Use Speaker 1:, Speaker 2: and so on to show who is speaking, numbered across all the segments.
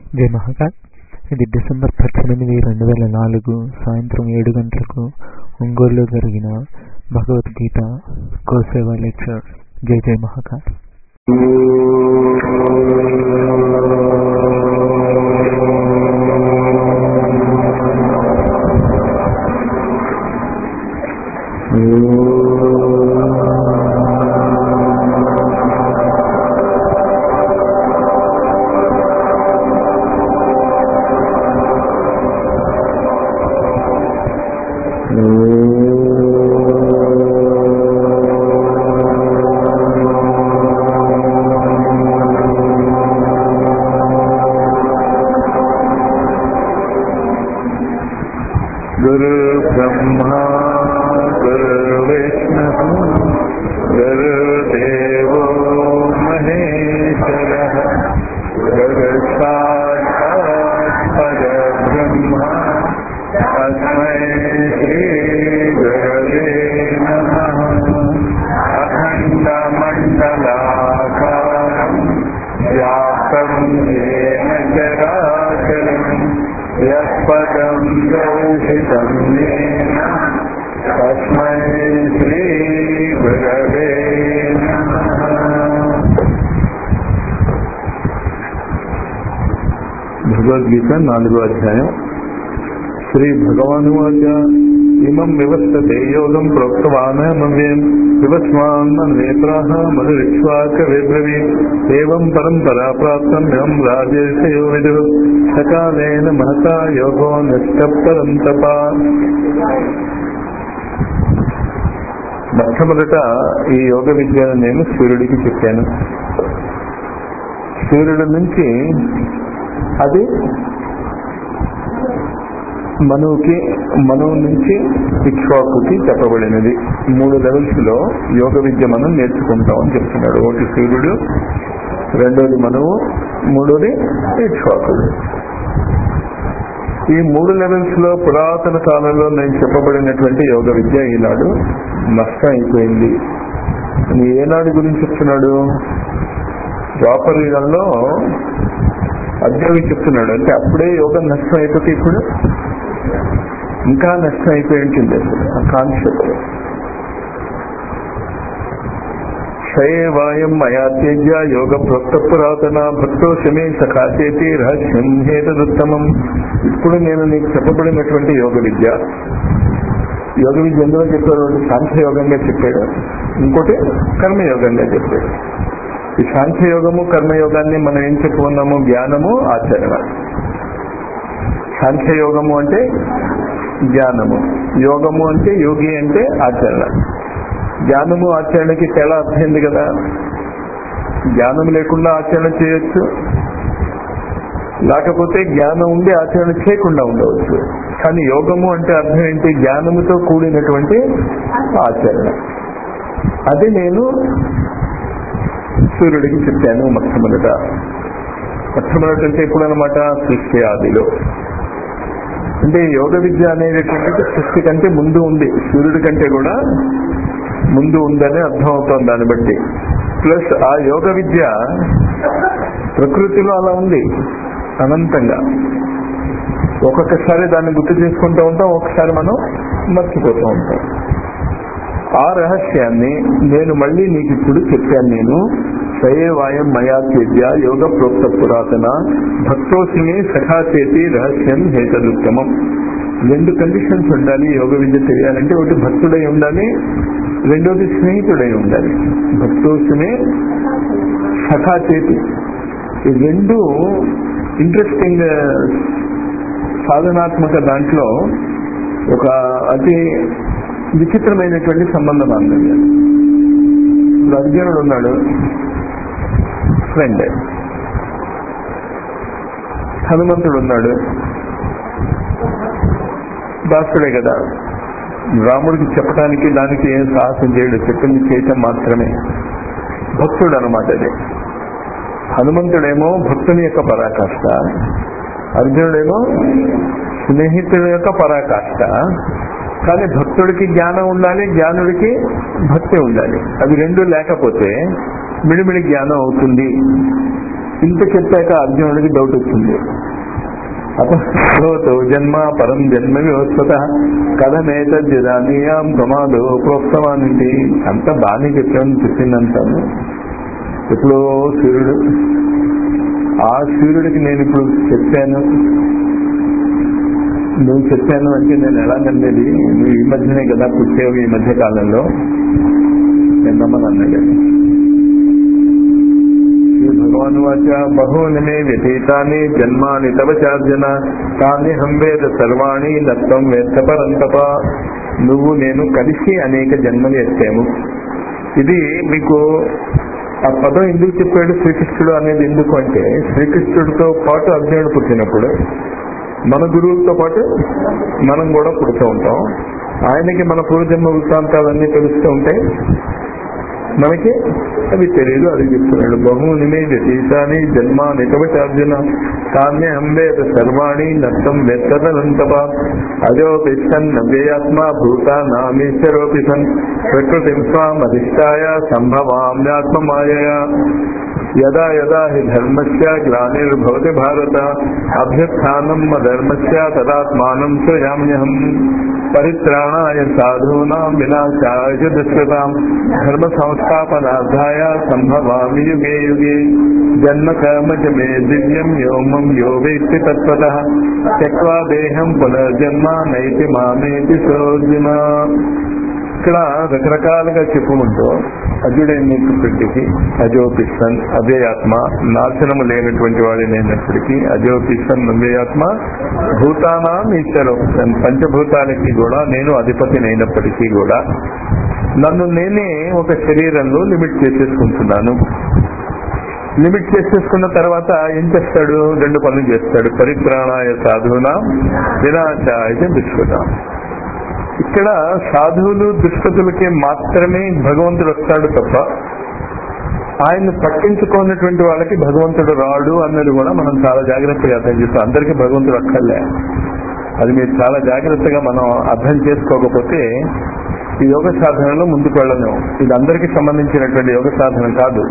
Speaker 1: జై మహాకాల్ ఇది డిసెంబర్ పద్దెనిమిది రెండు వేల నాలుగు సాయంత్రం ఏడు గంటలకు ఒంగోలులో జరిగిన భగవద్గీత కోసేవా లెక్చర్ జై జై మహాకాల్
Speaker 2: गुरु ब्रह्मा गुरुविष्णु गुरुदेवो महेश्वरः गुरुसाक्षात् परब्रह्मा तस्मै श्रीगुरवे नमः अखण्डमण्डलाकारम् व्याप्तं येन चराचरम् यत्पदं दर्शितं येन तस्मै श्रीगुरवे భగవద్గీత నాలుగో అధ్యాయం శ్రీ భగవానువాచ ఇమం వివస్తతే యోగం ప్రోక్తవాన్ మవ్యం వివస్మాన్ నేత్రాః మధురిక్ష్వాక విబ్రవీ ఏవం పరంపరా ప్రాప్తం ఇమం రాజేశయో విదు సకాలేన మహతా యోగో నిష్టపరం తప మొట్టమొదట ఈ యోగ విద్యను నేను సూర్యుడికి చెప్పాను సూర్యుడి నుంచి అది మనువుకి మనువు నుంచి ఇక్ష్వాకుకి చెప్పబడినది మూడు లెవెల్స్ లో యోగ విద్య మనం నేర్చుకుంటాం అని చెప్తున్నాడు ఒకటి సూర్యుడు రెండోది మనువు మూడోది ఇక్ష్వాకుడు ఈ మూడు లెవెల్స్ లో పురాతన కాలంలో నేను చెప్పబడినటువంటి యోగ విద్య ఈనాడు నష్టం అయిపోయింది ఏనాడు గురించి చెప్తున్నాడు ద్వాపర యుగంలో అద్యవి చెప్తున్నాడు అంటే అప్పుడే యోగం నష్టం అయిపోతే ఇప్పుడు ఇంకా నష్టం అయిపోయి ఉంటుంది అసలు ఆ కాన్సెప్ట్ క్షయవాయం మయా త్యజ్య యోగ ప్రోక్త పురాతన భక్తో శమే సఖాచేతి రహస్యం హేతదుత్తమం ఇప్పుడు నేను నీకు చెప్పబడినటువంటి యోగ విద్య యోగ విద్య ఎందులో చెప్పాడు సాంఖ్యయోగంగా చెప్పాడు ఇంకోటి కర్మయోగంగా చెప్పాడు ఈ సాంఖ్యయోగము కర్మయోగాన్ని మనం ఏం చెప్పుకున్నాము జ్ఞానము ఆచరణ సాంఖ్యయోగము అంటే జ్ఞానము యోగము అంటే యోగి అంటే ఆచరణ జ్ఞానము ఆచరణకి తేడా అర్థమైంది కదా జ్ఞానం లేకుండా ఆచరణ చేయొచ్చు లేకపోతే జ్ఞానం ఉండి ఆచరణ చేయకుండా ఉండవచ్చు కానీ యోగము అంటే అర్థం ఏంటి జ్ఞానముతో కూడినటువంటి ఆచరణ అది నేను సూర్యుడికి చెప్పాను మొట్టమొదట మొట్టమొదట అంటే ఎప్పుడు అనమాట సృష్టి ఆదిలో అంటే యోగ విద్య అనేటటువంటిది సృష్టి కంటే ముందు ఉంది సూర్యుడి కంటే కూడా ముందు ఉందని అర్థం అవుతుంది దాన్ని బట్టి ప్లస్ ఆ యోగ విద్య ప్రకృతిలో అలా ఉంది అనంతంగా ఒక్కొక్కసారి దాన్ని గుర్తు చేసుకుంటూ ఉంటాం ఒకసారి మనం మర్చిపోతూ ఉంటాం ఆ రహస్యాన్ని నేను మళ్ళీ నీకు ఇప్పుడు చెప్పాను నేను సయేవాయం మయా చేద్య యోగ ప్రోక్త పురాతన భక్తోసిమే సఖాచేతి రహస్యం హేతదుత్తమం రెండు కండిషన్స్ ఉండాలి యోగ విద్య తెలియాలంటే ఒకటి భక్తుడై ఉండాలి రెండోది స్నేహితుడై ఉండాలి భక్తోసిమే సఖాచేతి ఈ రెండు ఇంట్రెస్టింగ్ సాధనాత్మక దాంట్లో ఒక అతి విచిత్రమైనటువంటి సంబంధం అన్నది ఇప్పుడు అర్జునుడు ఉన్నాడు ఫ్రెండ్ హనుమంతుడు ఉన్నాడు దాసుడే కదా రాముడికి చెప్పడానికి దానికి ఏం సాహసం చేయడు చెప్పింది చేయటం మాత్రమే భక్తుడు అనమాట అది హనుమంతుడేమో భక్తుని యొక్క పరాకాష్ట అర్జునుడేమో స్నేహితుడి యొక్క పరాకాష్ట కానీ భక్తుడికి జ్ఞానం ఉండాలి జ్ఞానుడికి భక్తి ఉండాలి అవి రెండు లేకపోతే మిడిమిడి జ్ఞానం అవుతుంది ఇంత చెప్పాక అర్జునుడికి డౌట్ వచ్చింది అతో జన్మ పరం జన్మ వివస్వత కథమేతద్యదానీయాం ప్రమాదో ప్రోక్తమానండి అంత బాగానే చెప్పామని చెప్పిందంటాను ఎప్పుడో సూర్యుడు ఆ సూర్యుడికి నేను ఇప్పుడు చెప్పాను నువ్వు చెప్పాను అంటే నేను ఎలా నమ్మేది నువ్వు ఈ మధ్యనే కదా పుట్టావు ఈ మధ్య కాలంలో నేను నమ్మను అన్నాడు శ్రీ భగవాన్ వాచ బహూని మే వ్యతీతాని జన్మాని తవ చార్జన తాని హం వేద సర్వాణి దత్తం వేత్త పరంతప నువ్వు నేను కలిసి అనేక జన్మలు ఎత్తాము ఇది మీకు ఆ పదం ఎందుకు చెప్పాడు శ్రీకృష్ణుడు అనేది ఎందుకు అంటే శ్రీకృష్ణుడితో పాటు అర్జునుడు పుట్టినప్పుడు మన గురువులతో పాటు మనం కూడా పుడుతూ ఉంటాం ఆయనకి మన పూర్వజన్మ వృత్తాంతాలన్నీ తెలుస్తూ ఉంటాయి మనకి అవి తెలియదు అది చెప్తున్నాడు బహుని మే వ్యతీతాని జన్మ నిటవచార్జున కామ్య హంబేత సర్వాణి నష్టం వెత్తదనంతప అజోపి సన్ నవ్యయాత్మ భూత నామీశ్వరోపి సన్ ప్రకృతి స్వామధిష్టాయ సంభవామ్యాత్మ మాయయా యదా యదా హి ధర్మస్య గ్లానిర్భవతి భారత అభ్యుత్థానం ధర్మస్య తదాత్మానం సృజామ్యహం పరిత్రాణాయ సాధూనాం వినాశాయ చ దుష్కృతాం ధర్మ సంస్థాపనార్థాయ సంభవామి యుగే యుగే జన్మ కర్మ చ మే దివ్యం యోమం యో వేత్తి తత్వత త్యక్వా దేహం పునర్జన్మ నైతి మామేతి సోర్జున ఇక్కడ రకరకాలుగా చెప్పుకుంటూ అజుడైనప్పటికీ అజోపిస్తన్ అవ్యయాత్మ నాశనము లేనటువంటి వాడినైనప్పటికీ అజోపిస్తన్ అవ్యయాత్మ భూతానాం ఈశ్వరం పంచభూతాలకి కూడా నేను అధిపతినైనప్పటికీ కూడా నన్ను నేనే ఒక శరీరంలో లిమిట్ చేసేసుకుంటున్నాను లిమిట్ చేసేసుకున్న తర్వాత ఏం చేస్తాడు రెండు పనులు చేస్తాడు పరిత్రాణాయ సాధువున వినాశాయ దుష్కృతం ఇక్కడ సాధువులు దుష్కృతులకి మాత్రమే భగవంతుడు వస్తాడు తప్ప ఆయన పట్టించుకున్నటువంటి వాళ్ళకి భగవంతుడు రాడు అన్నది కూడా మనం చాలా జాగ్రత్తగా అర్థం చేస్తాం అందరికీ భగవంతుడు అక్కర్లే అది మీరు చాలా జాగ్రత్తగా మనం అర్థం చేసుకోకపోతే ఈ యోగ సాధనలో ముందుకు వెళ్ళలేము ఇది అందరికీ సంబంధించినటువంటి యోగ సాధన కాదు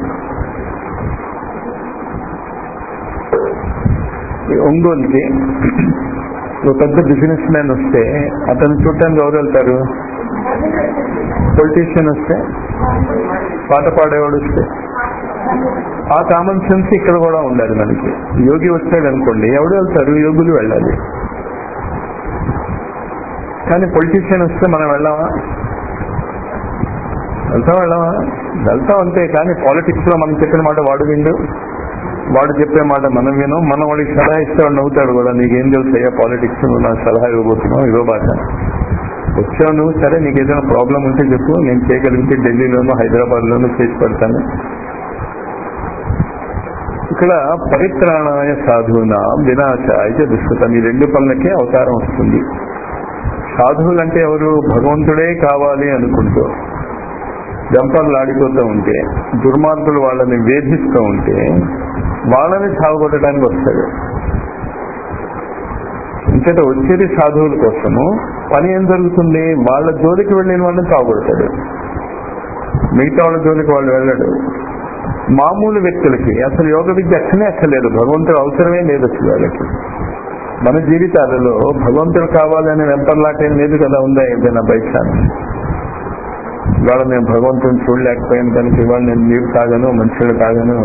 Speaker 2: ఈ ఒంగోలుకి ఒక పెద్ద బిజినెస్ మ్యాన్ వస్తే అతను చూడటానికి ఎవరు వెళ్తారు పొలిటీషియన్ వస్తే పాట పాడేవాడు వస్తే ఆ కామన్ సెన్స్ ఇక్కడ కూడా ఉండాలి మనకి యోగి వచ్చాడు అనుకోండి ఎవడు వెళ్తారు యోగులు వెళ్ళాలి కానీ పొలిటీషియన్ వస్తే మనం వెళ్ళామా వెళ్తాం వెళ్ళామా వెళ్తాం అంతే కానీ పాలిటిక్స్ లో మనం చెప్పిన మాట వాడు విండు వాడు చెప్పే మాట మనం వినం మనం వాడికి సలహా ఇస్తే వాడు నవ్వుతాడు కూడా నీకేం తెలుసు అయ్యా పాలిటిక్స్ నువ్వు నాకు సలహా ఇవ్వబోతున్నావు ఇదో భాష వచ్చావు నువ్వు సరే నీకు ఏదైనా ప్రాబ్లం ఉంటే చెప్పు నేను చేయగలిగితే ఢిల్లీలోనూ హైదరాబాద్ లోనూ చేసి పెడతాను ఇక్కడ పరిత్రాణాయ సాధువున వినాశాయ దుష్కృతం ఈ రెండు పనులకే అవతారం వస్తుంది సాధువులు అంటే ఎవరు భగవంతుడే కావాలి అనుకుంటూ జంపర్లు ఆడిపోతూ ఉంటే దుర్మార్గులు వాళ్ళని వేధిస్తూ ఉంటే వాళ్ళని సాగుకొట్టడానికి వస్తాడు ఇంకట వచ్చేది సాధువుల కోసము పని ఏం జరుగుతుంది వాళ్ళ జోలికి వెళ్ళిన వాళ్ళని సాగుకొడతాడు మిగతా వాళ్ళ జోలికి వాళ్ళు వెళ్ళడు మామూలు వ్యక్తులకి అసలు యోగ విద్య అక్కనే అక్కర్లేదు భగవంతుడు అవసరమే లేదు అసలు వాళ్ళకి మన జీవితాలలో భగవంతుడు కావాలనే వెంపర్లాటేం లేదు కదా ఉందా ఏదైనా బయట ఇవాళ నేను భగవంతుని చూడలేకపోయాను కనుక ఇవాళ నేను నీరు తాగను మనుషులు తాగను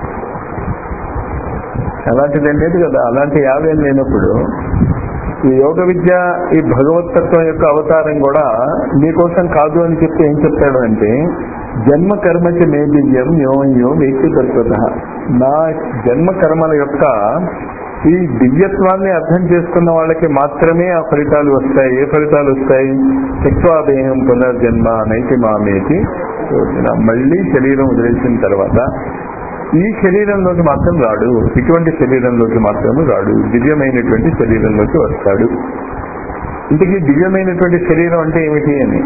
Speaker 2: అలాంటిది ఏం లేదు కదా అలాంటి యావేం లేనప్పుడు ఈ యోగ విద్య ఈ భగవతత్వం యొక్క అవతారం కూడా మీకోసం కాదు అని చెప్పి ఏం చెప్తాడు అంటే జన్మ కర్మచ మే దివ్యం యోన్యో వేసి కల్పత నా జన్మ కర్మల యొక్క ఈ దివ్యత్వాన్ని అర్థం చేసుకున్న వాళ్ళకి మాత్రమే ఆ ఫలితాలు వస్తాయి ఏ ఫలితాలు వస్తాయి శక్వాదేహం పునర్జన్మ నైతి మామేతి మళ్ళీ శరీరం వదిలేసిన తర్వాత ఈ శరీరంలోకి మాత్రం రాడు ఇటువంటి శరీరంలోకి మాత్రం రాడు దివ్యమైనటువంటి శరీరంలోకి వస్తాడు ఇంతకీ దివ్యమైనటువంటి శరీరం అంటే ఏమిటి అని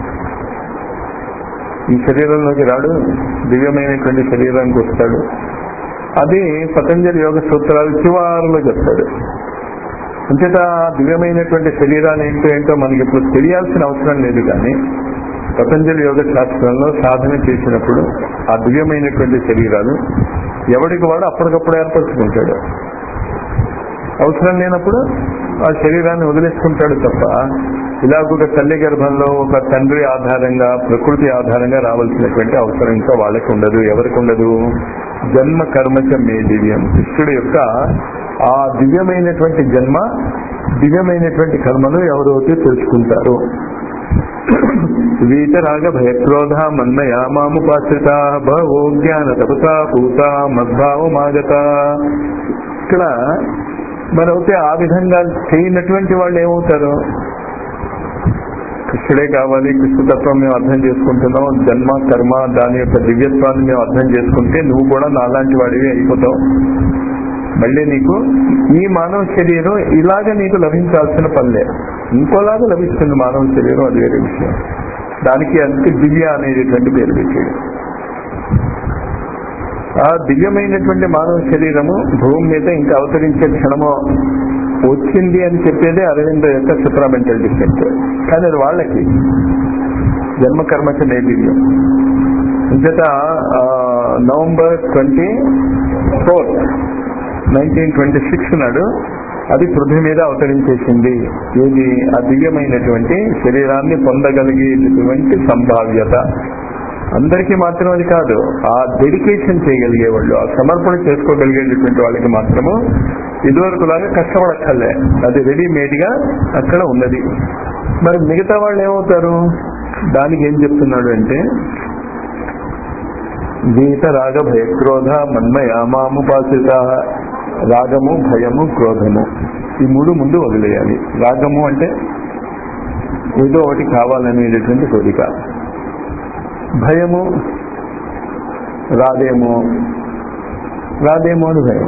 Speaker 2: ఈ శరీరంలోకి రాడు దివ్యమైనటువంటి శరీరానికి వస్తాడు అది పతంజలి యోగ సూత్రాలు చివారులో చెప్తాడు అంచేత దివ్యమైనటువంటి శరీరాలు ఏంటో ఏంటో మనకి ఇప్పుడు తెలియాల్సిన అవసరం లేదు కానీ పతంజలి యోగ శాస్త్రంలో సాధన చేసినప్పుడు ఆ దివ్యమైనటువంటి శరీరాలు ఎవడికి వాడు అప్పటికప్పుడు ఏర్పరచుకుంటాడు అవసరం లేనప్పుడు ఆ శరీరాన్ని వదిలేసుకుంటాడు తప్ప ఇలా ఒక తల్లి గర్భంలో ఒక తండ్రి ఆధారంగా ప్రకృతి ఆధారంగా రావాల్సినటువంటి అవసరం ఇంకా వాళ్ళకి ఉండదు ఎవరికి ఉండదు జన్మ కర్మచ మే దివ్యం కృష్ణుడు యొక్క ఆ దివ్యమైనటువంటి జన్మ దివ్యమైనటువంటి కర్మలు ఎవరైతే తెలుసుకుంటారో వీతరాగ భయక్రోధ మన్మయ మాముపాశ్రిత భవో జ్ఞాన తపసా పూత మద్భావమాగత ఇక్కడ మరైతే ఆ విధంగా చేయనటువంటి వాళ్ళు ఏమవుతారు కృష్ణుడే కావాలి కృష్ణతత్వం మేము అర్థం చేసుకుంటున్నాం జన్మ కర్మ దాని యొక్క దివ్యత్వాన్ని మేము అర్థం చేసుకుంటే నువ్వు కూడా నాలాంటి వాడివి అయిపోతావు మళ్ళీ నీకు ఈ మానవ శరీరం ఇలాగ నీకు లభించాల్సిన పనిలే ఇంకోలాగా లభిస్తుంది మానవ శరీరం అది వేరే విషయం దానికి అంతే దివ్య అనేటటువంటి పేరు పెట్టాడు ఆ దివ్యమైనటువంటి మానవ శరీరము భూమి మీద ఇంకా అవతరించే క్షణము వచ్చింది అని చెప్పేదే అరవింద యొక్క సుప్రామెంటల్ డిఫెక్ట్ కానీ అది వాళ్ళకి జన్మకర్మచ నైదివ్యం ఇంతట November twenty fourth nineteen twenty six నాడు అది పృథ్వీ మీద అవతరించేసింది ఏది ఆ దివ్యమైనటువంటి శరీరాన్ని పొందగలిగేటటువంటి సంభావ్యత అందరికీ మాత్రం అది కాదు ఆ డెడికేషన్ చేయగలిగే వాళ్ళు ఆ సమర్పణ చేసుకోగలిగేటటువంటి వాళ్ళకి మాత్రము ఇదివరకు లాగా కష్టపడక్కర్లే అది రెడీమేడ్ గా అక్కడ ఉన్నది మరి మిగతా వాళ్ళు ఏమవుతారు దానికి ఏం చెప్తున్నాడు అంటే గీత రాగ భయక్రోధ మన్మయ మాముపాసిత రాగము భయము క్రోధము ఈ మూడు ముందు వదిలేయాలి రాగము అంటే ఏదో ఒకటి కావాలనేటటువంటి కోరిక భయము రాదేమో రాదేమో అని భయం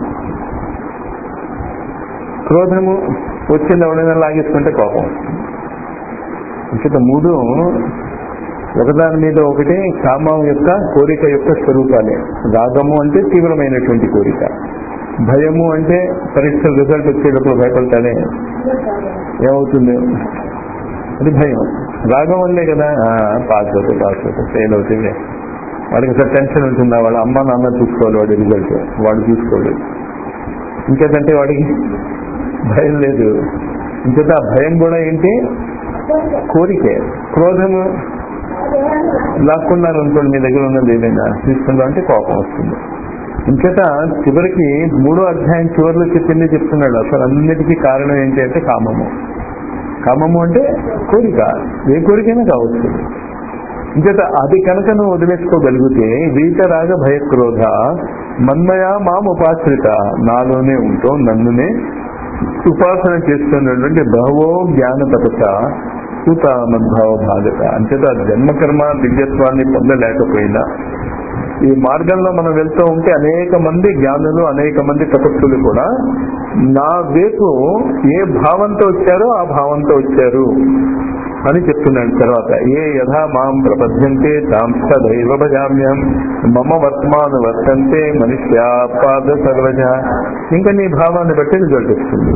Speaker 2: క్రోధము వచ్చింది ఎవడైనా లాగేసుకుంటే కోపం ఇంకట మూడు ఒకదాని మీద ఒకటి కామం యొక్క కోరిక యొక్క స్వరూపాలే రాగము అంటే తీవ్రమైనటువంటి కోరిక భయము అంటే పరీక్ష రిజల్ట్ వచ్చేటప్పుడు భయపడతానే ఏమవుతుంది అది భయం రాగం వల్లే కదా ఆ, పాస్ అవుతుంది పాస్ అవుతుంది ఫెయిల్ అవుతుంది వాడికి అసలు టెన్షన్ ఉంటుందా వాళ్ళ అమ్మ నాన్న చూసుకోవాలి వాడి రిజల్ట్ వాడు చూసుకోడు ఇంకేదంటే వాడికి భయం లేదు ఇంకేత ఆ భయం కూడా ఏంటి కోరికే క్రోధము లాక్కున్నారు అనుకోండి మీ దగ్గర ఉన్నది ఏదైనా తీసుకుందాం అంటే కోపం వస్తుంది ఇంకేత చివరికి మూడో అధ్యాయం చివరిలో చెప్పింది చెప్తున్నాడు అసలు అన్నిటికీ కారణం ఏంటి అంటే కామము కామము అంటే కోరిక ఏ కోరికైనా కావచ్చు ఇంకేత అది కనుక నువ్వు వదిలేసుకోగలిగితే వీతరాగ భయక్రోధ మన్మయ మాం ఉపాశ్రిత నాలోనే ఉంటూ నన్నునే ఉపాసన చేస్తున్నటువంటి బహవో జ్ఞాన తపస సూత మద్భావ భాగత అంచేత జన్మకర్మ దివ్యత్వాన్ని పొందలేకపోయినా ఈ మార్గంలో మనం వెళ్తూ ఉంటే అనేక మంది జ్ఞానులు అనేక మంది తపస్సులు కూడా నా వైపు ఏ భావంతో వచ్చారో ఆ భావంతో వచ్చారు అని చెప్తున్నాడు తర్వాత ఏ యథా మాం ప్రపద్యంతే తాంస దైవ భజామ్యం మమ వర్తమాను వర్తంతే మనుష్య పాద సర్వజ ఇంకా నీ భావాన్ని బట్టి రిజల్ట్ వస్తుంది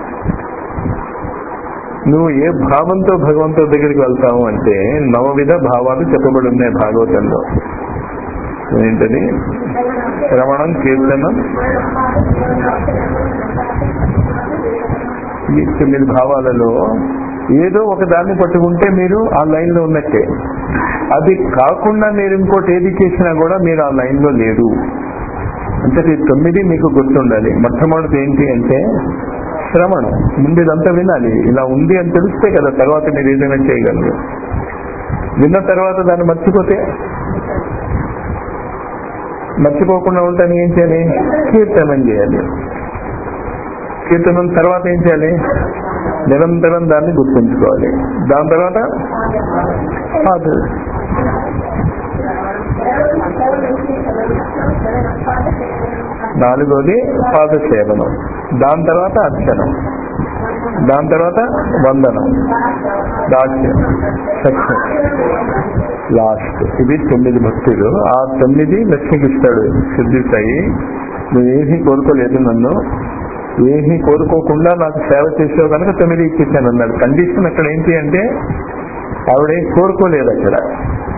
Speaker 2: నువ్వు ఏ భావంతో భగవంతుడి దగ్గరికి వెళ్తావు అంటే నవవిధ భావాలు చెప్పబడి ఉన్నాయి భాగవతంలో ఏంటది శ్రవణం కీర్తనం ఈ తొమ్మిది భావాలలో ఏదో ఒక దాన్ని పట్టుకుంటే మీరు ఆ లైన్ లో ఉన్నట్టే అది కాకుండా మీరు ఇంకోటి ఏది చేసినా కూడా మీరు ఆ లైన్ లో లేరు అంటే ఈ తొమ్మిది మీకు గుర్తుండాలి మొట్టమొదటి ఏంటి అంటే శ్రవణం ముందు ఇదంతా వినాలి ఇలా ఉంది అని తెలిస్తే కదా తర్వాత మీరు ఏదైనా చేయగలరు విన్న తర్వాత దాన్ని మర్చిపోతే మర్చిపోకుండా ఉంటాను ఏం చేయాలి కీర్తనం చేయాలి కీర్తనం తర్వాత ఏం చేయాలి నిరంతరం దాన్ని గుర్తుంచుకోవాలి దాని తర్వాత పాదు నాలుగోది పాద సేవనం దాని తర్వాత అర్చనం దాని తర్వాత వందనం దాస్యం సఖ్యం లాస్ట్ ఇది తొమ్మిది భక్తులు ఆ తొమ్మిది లక్ష్మికి ఇస్తాడు సిద్ధిస్తాయి నువ్వు ఏమీ కోరుకోలేదు నన్ను ఏమీ కోరుకోకుండా నాకు సేవ చేసావు కనుక తొమ్మిది ఇచ్చేసాను అన్నాడు కండిషన్ అక్కడ ఏంటి అంటే ఆవిడేం కోరుకోలేదు అక్కడ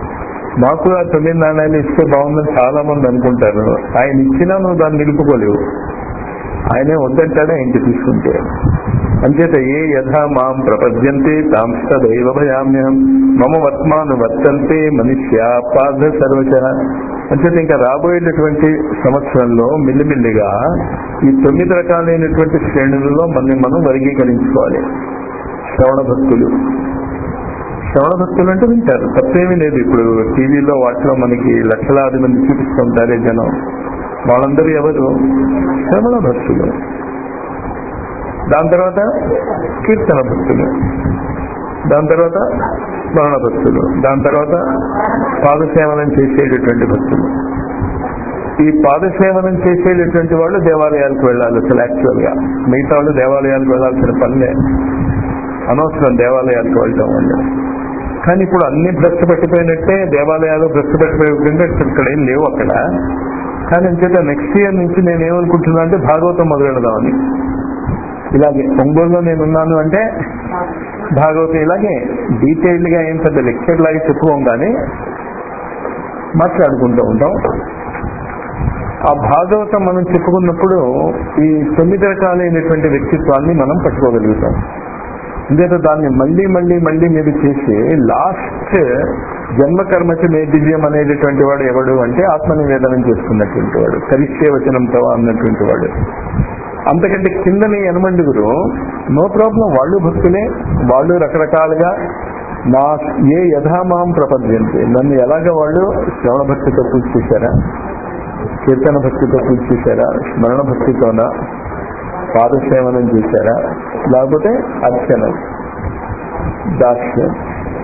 Speaker 2: మాకు ఆ తొమ్మిది నాణ్యాలు ఇస్తే బాగుందని చాలా మంది అనుకుంటారు ఆయన ఇచ్చినా నువ్వు దాన్ని నిలుపుకోలేవు ఆయనే వద్దంటాడే ఇంటి తీసుకుంటే అంచేత ఏ యథా మాం ప్రపద్యంతే తాంస్తదైవ భయామ్యం మమ వర్త్మాను వర్తంతే మనుష్య పార్థ సర్వచ అంచేత ఇంకా రాబోయేటటువంటి సంవత్సరంలో మిల్లిమిల్లిగా ఈ తొమ్మిది రకాలైనటువంటి శ్రేణులలో మనని మనం వర్గీకరించుకోవాలి శ్రవణ భక్తులు శ్రవణ భక్తులు అంటే వింటారు తప్పేమీ లేదు ఇప్పుడు టీవీలో వాటిలో మనకి లక్షలాది మంది చూపిస్తుంటారే జనం వాళ్ళందరూ ఎవరు శ్రవణ భక్తులు దాని తర్వాత కీర్తన భక్తులు దాని తర్వాత స్మరణ భక్తులు దాని తర్వాత పాదసేవనం చేసేటటువంటి భక్తులు ఈ పాదసేవనం చేసేటటువంటి వాళ్ళు దేవాలయాలకు వెళ్ళాలి అసలు యాక్చువల్ గా మిగతా వాళ్ళు దేవాలయాలకు వెళ్ళాల్సిన పనిలే అనవసరం దేవాలయాలకు వెళ్ళటం వాళ్ళు కానీ ఇప్పుడు అన్ని భ్రష్టు పట్టిపోయినట్టే దేవాలయాలు భ్రష్టు పట్టిపోయినట్టే ఇక్కడ ఏం లేవు అక్కడ కానీ అంచేత నెక్స్ట్ ఇయర్ నుంచి నేను ఏమనుకుంటున్నా అంటే భాగవతం మొదలెడదామని ఇలాగే ఒంగోలులో నేనున్నాను అంటే భాగవతం ఇలాగే డీటెయిల్డ్ గా ఏం పెద్ద లెక్చర్ లాగా చెప్పుకోం కానీ మాట్లాడుకుంటూ ఉంటాం ఆ భాగవతం మనం చెప్పుకున్నప్పుడు ఈ తొమ్మిది రకాలైనటువంటి వ్యక్తిత్వాన్ని మనం పట్టుకోగలుగుతాం ఎందుకంటే దాన్ని మళ్ళీ మళ్ళీ మళ్ళీ మీరు చేసి లాస్ట్ జన్మకర్మకి నేదివ్యం అనేటటువంటి వాడు ఎవడు అంటే ఆత్మనివేదనం చేసుకున్నటువంటి వాడు కరిష్టే వచనంతో అన్నటువంటి వాడు అంతకంటే కిందని ఎనమండుగురు నో ప్రాబ్లం వాళ్ళు భక్తులే వాళ్ళు రకరకాలుగా నా ఏ యథామాం ప్రపంచంతే నన్ను ఎలాగ వాళ్ళు శ్రవణ భక్తితో పూజ చేశారా కీర్తన భక్తితో పూజ చేశారా స్మరణ భక్తితోనా పాదసేవనం చేశారా లేకపోతే అర్చన దాస్యం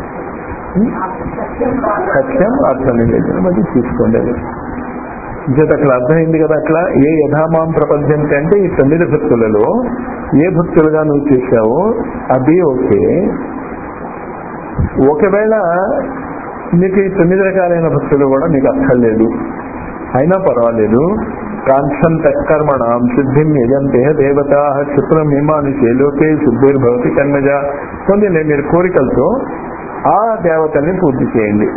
Speaker 2: సత్యం అర్థం నివేదనం అది తీసుకోండి ఇంకేత అక్కడ అర్థమైంది కదా అట్లా ఏ యథామాం ప్రపంచం అంటే ఈ తొమ్మిది భక్తులలో ఏ భక్తులుగా నువ్వు చేశావో అది ఓకే ఒకవేళ నీకు ఈ తొమ్మిది రకాలైన భక్తులు కూడా నీకు అక్కర్లేదు అయినా పర్వాలేదు కాంక్షం తత్కర్మణం సిద్ధిం యజంతే దేవత క్షిప్రం హిమానుషే లోకే శుద్ధిర్భవతి కర్మజ కొన్ని మీరు కోరికలతో ఆ దేవతల్ని పూర్తి చేయండి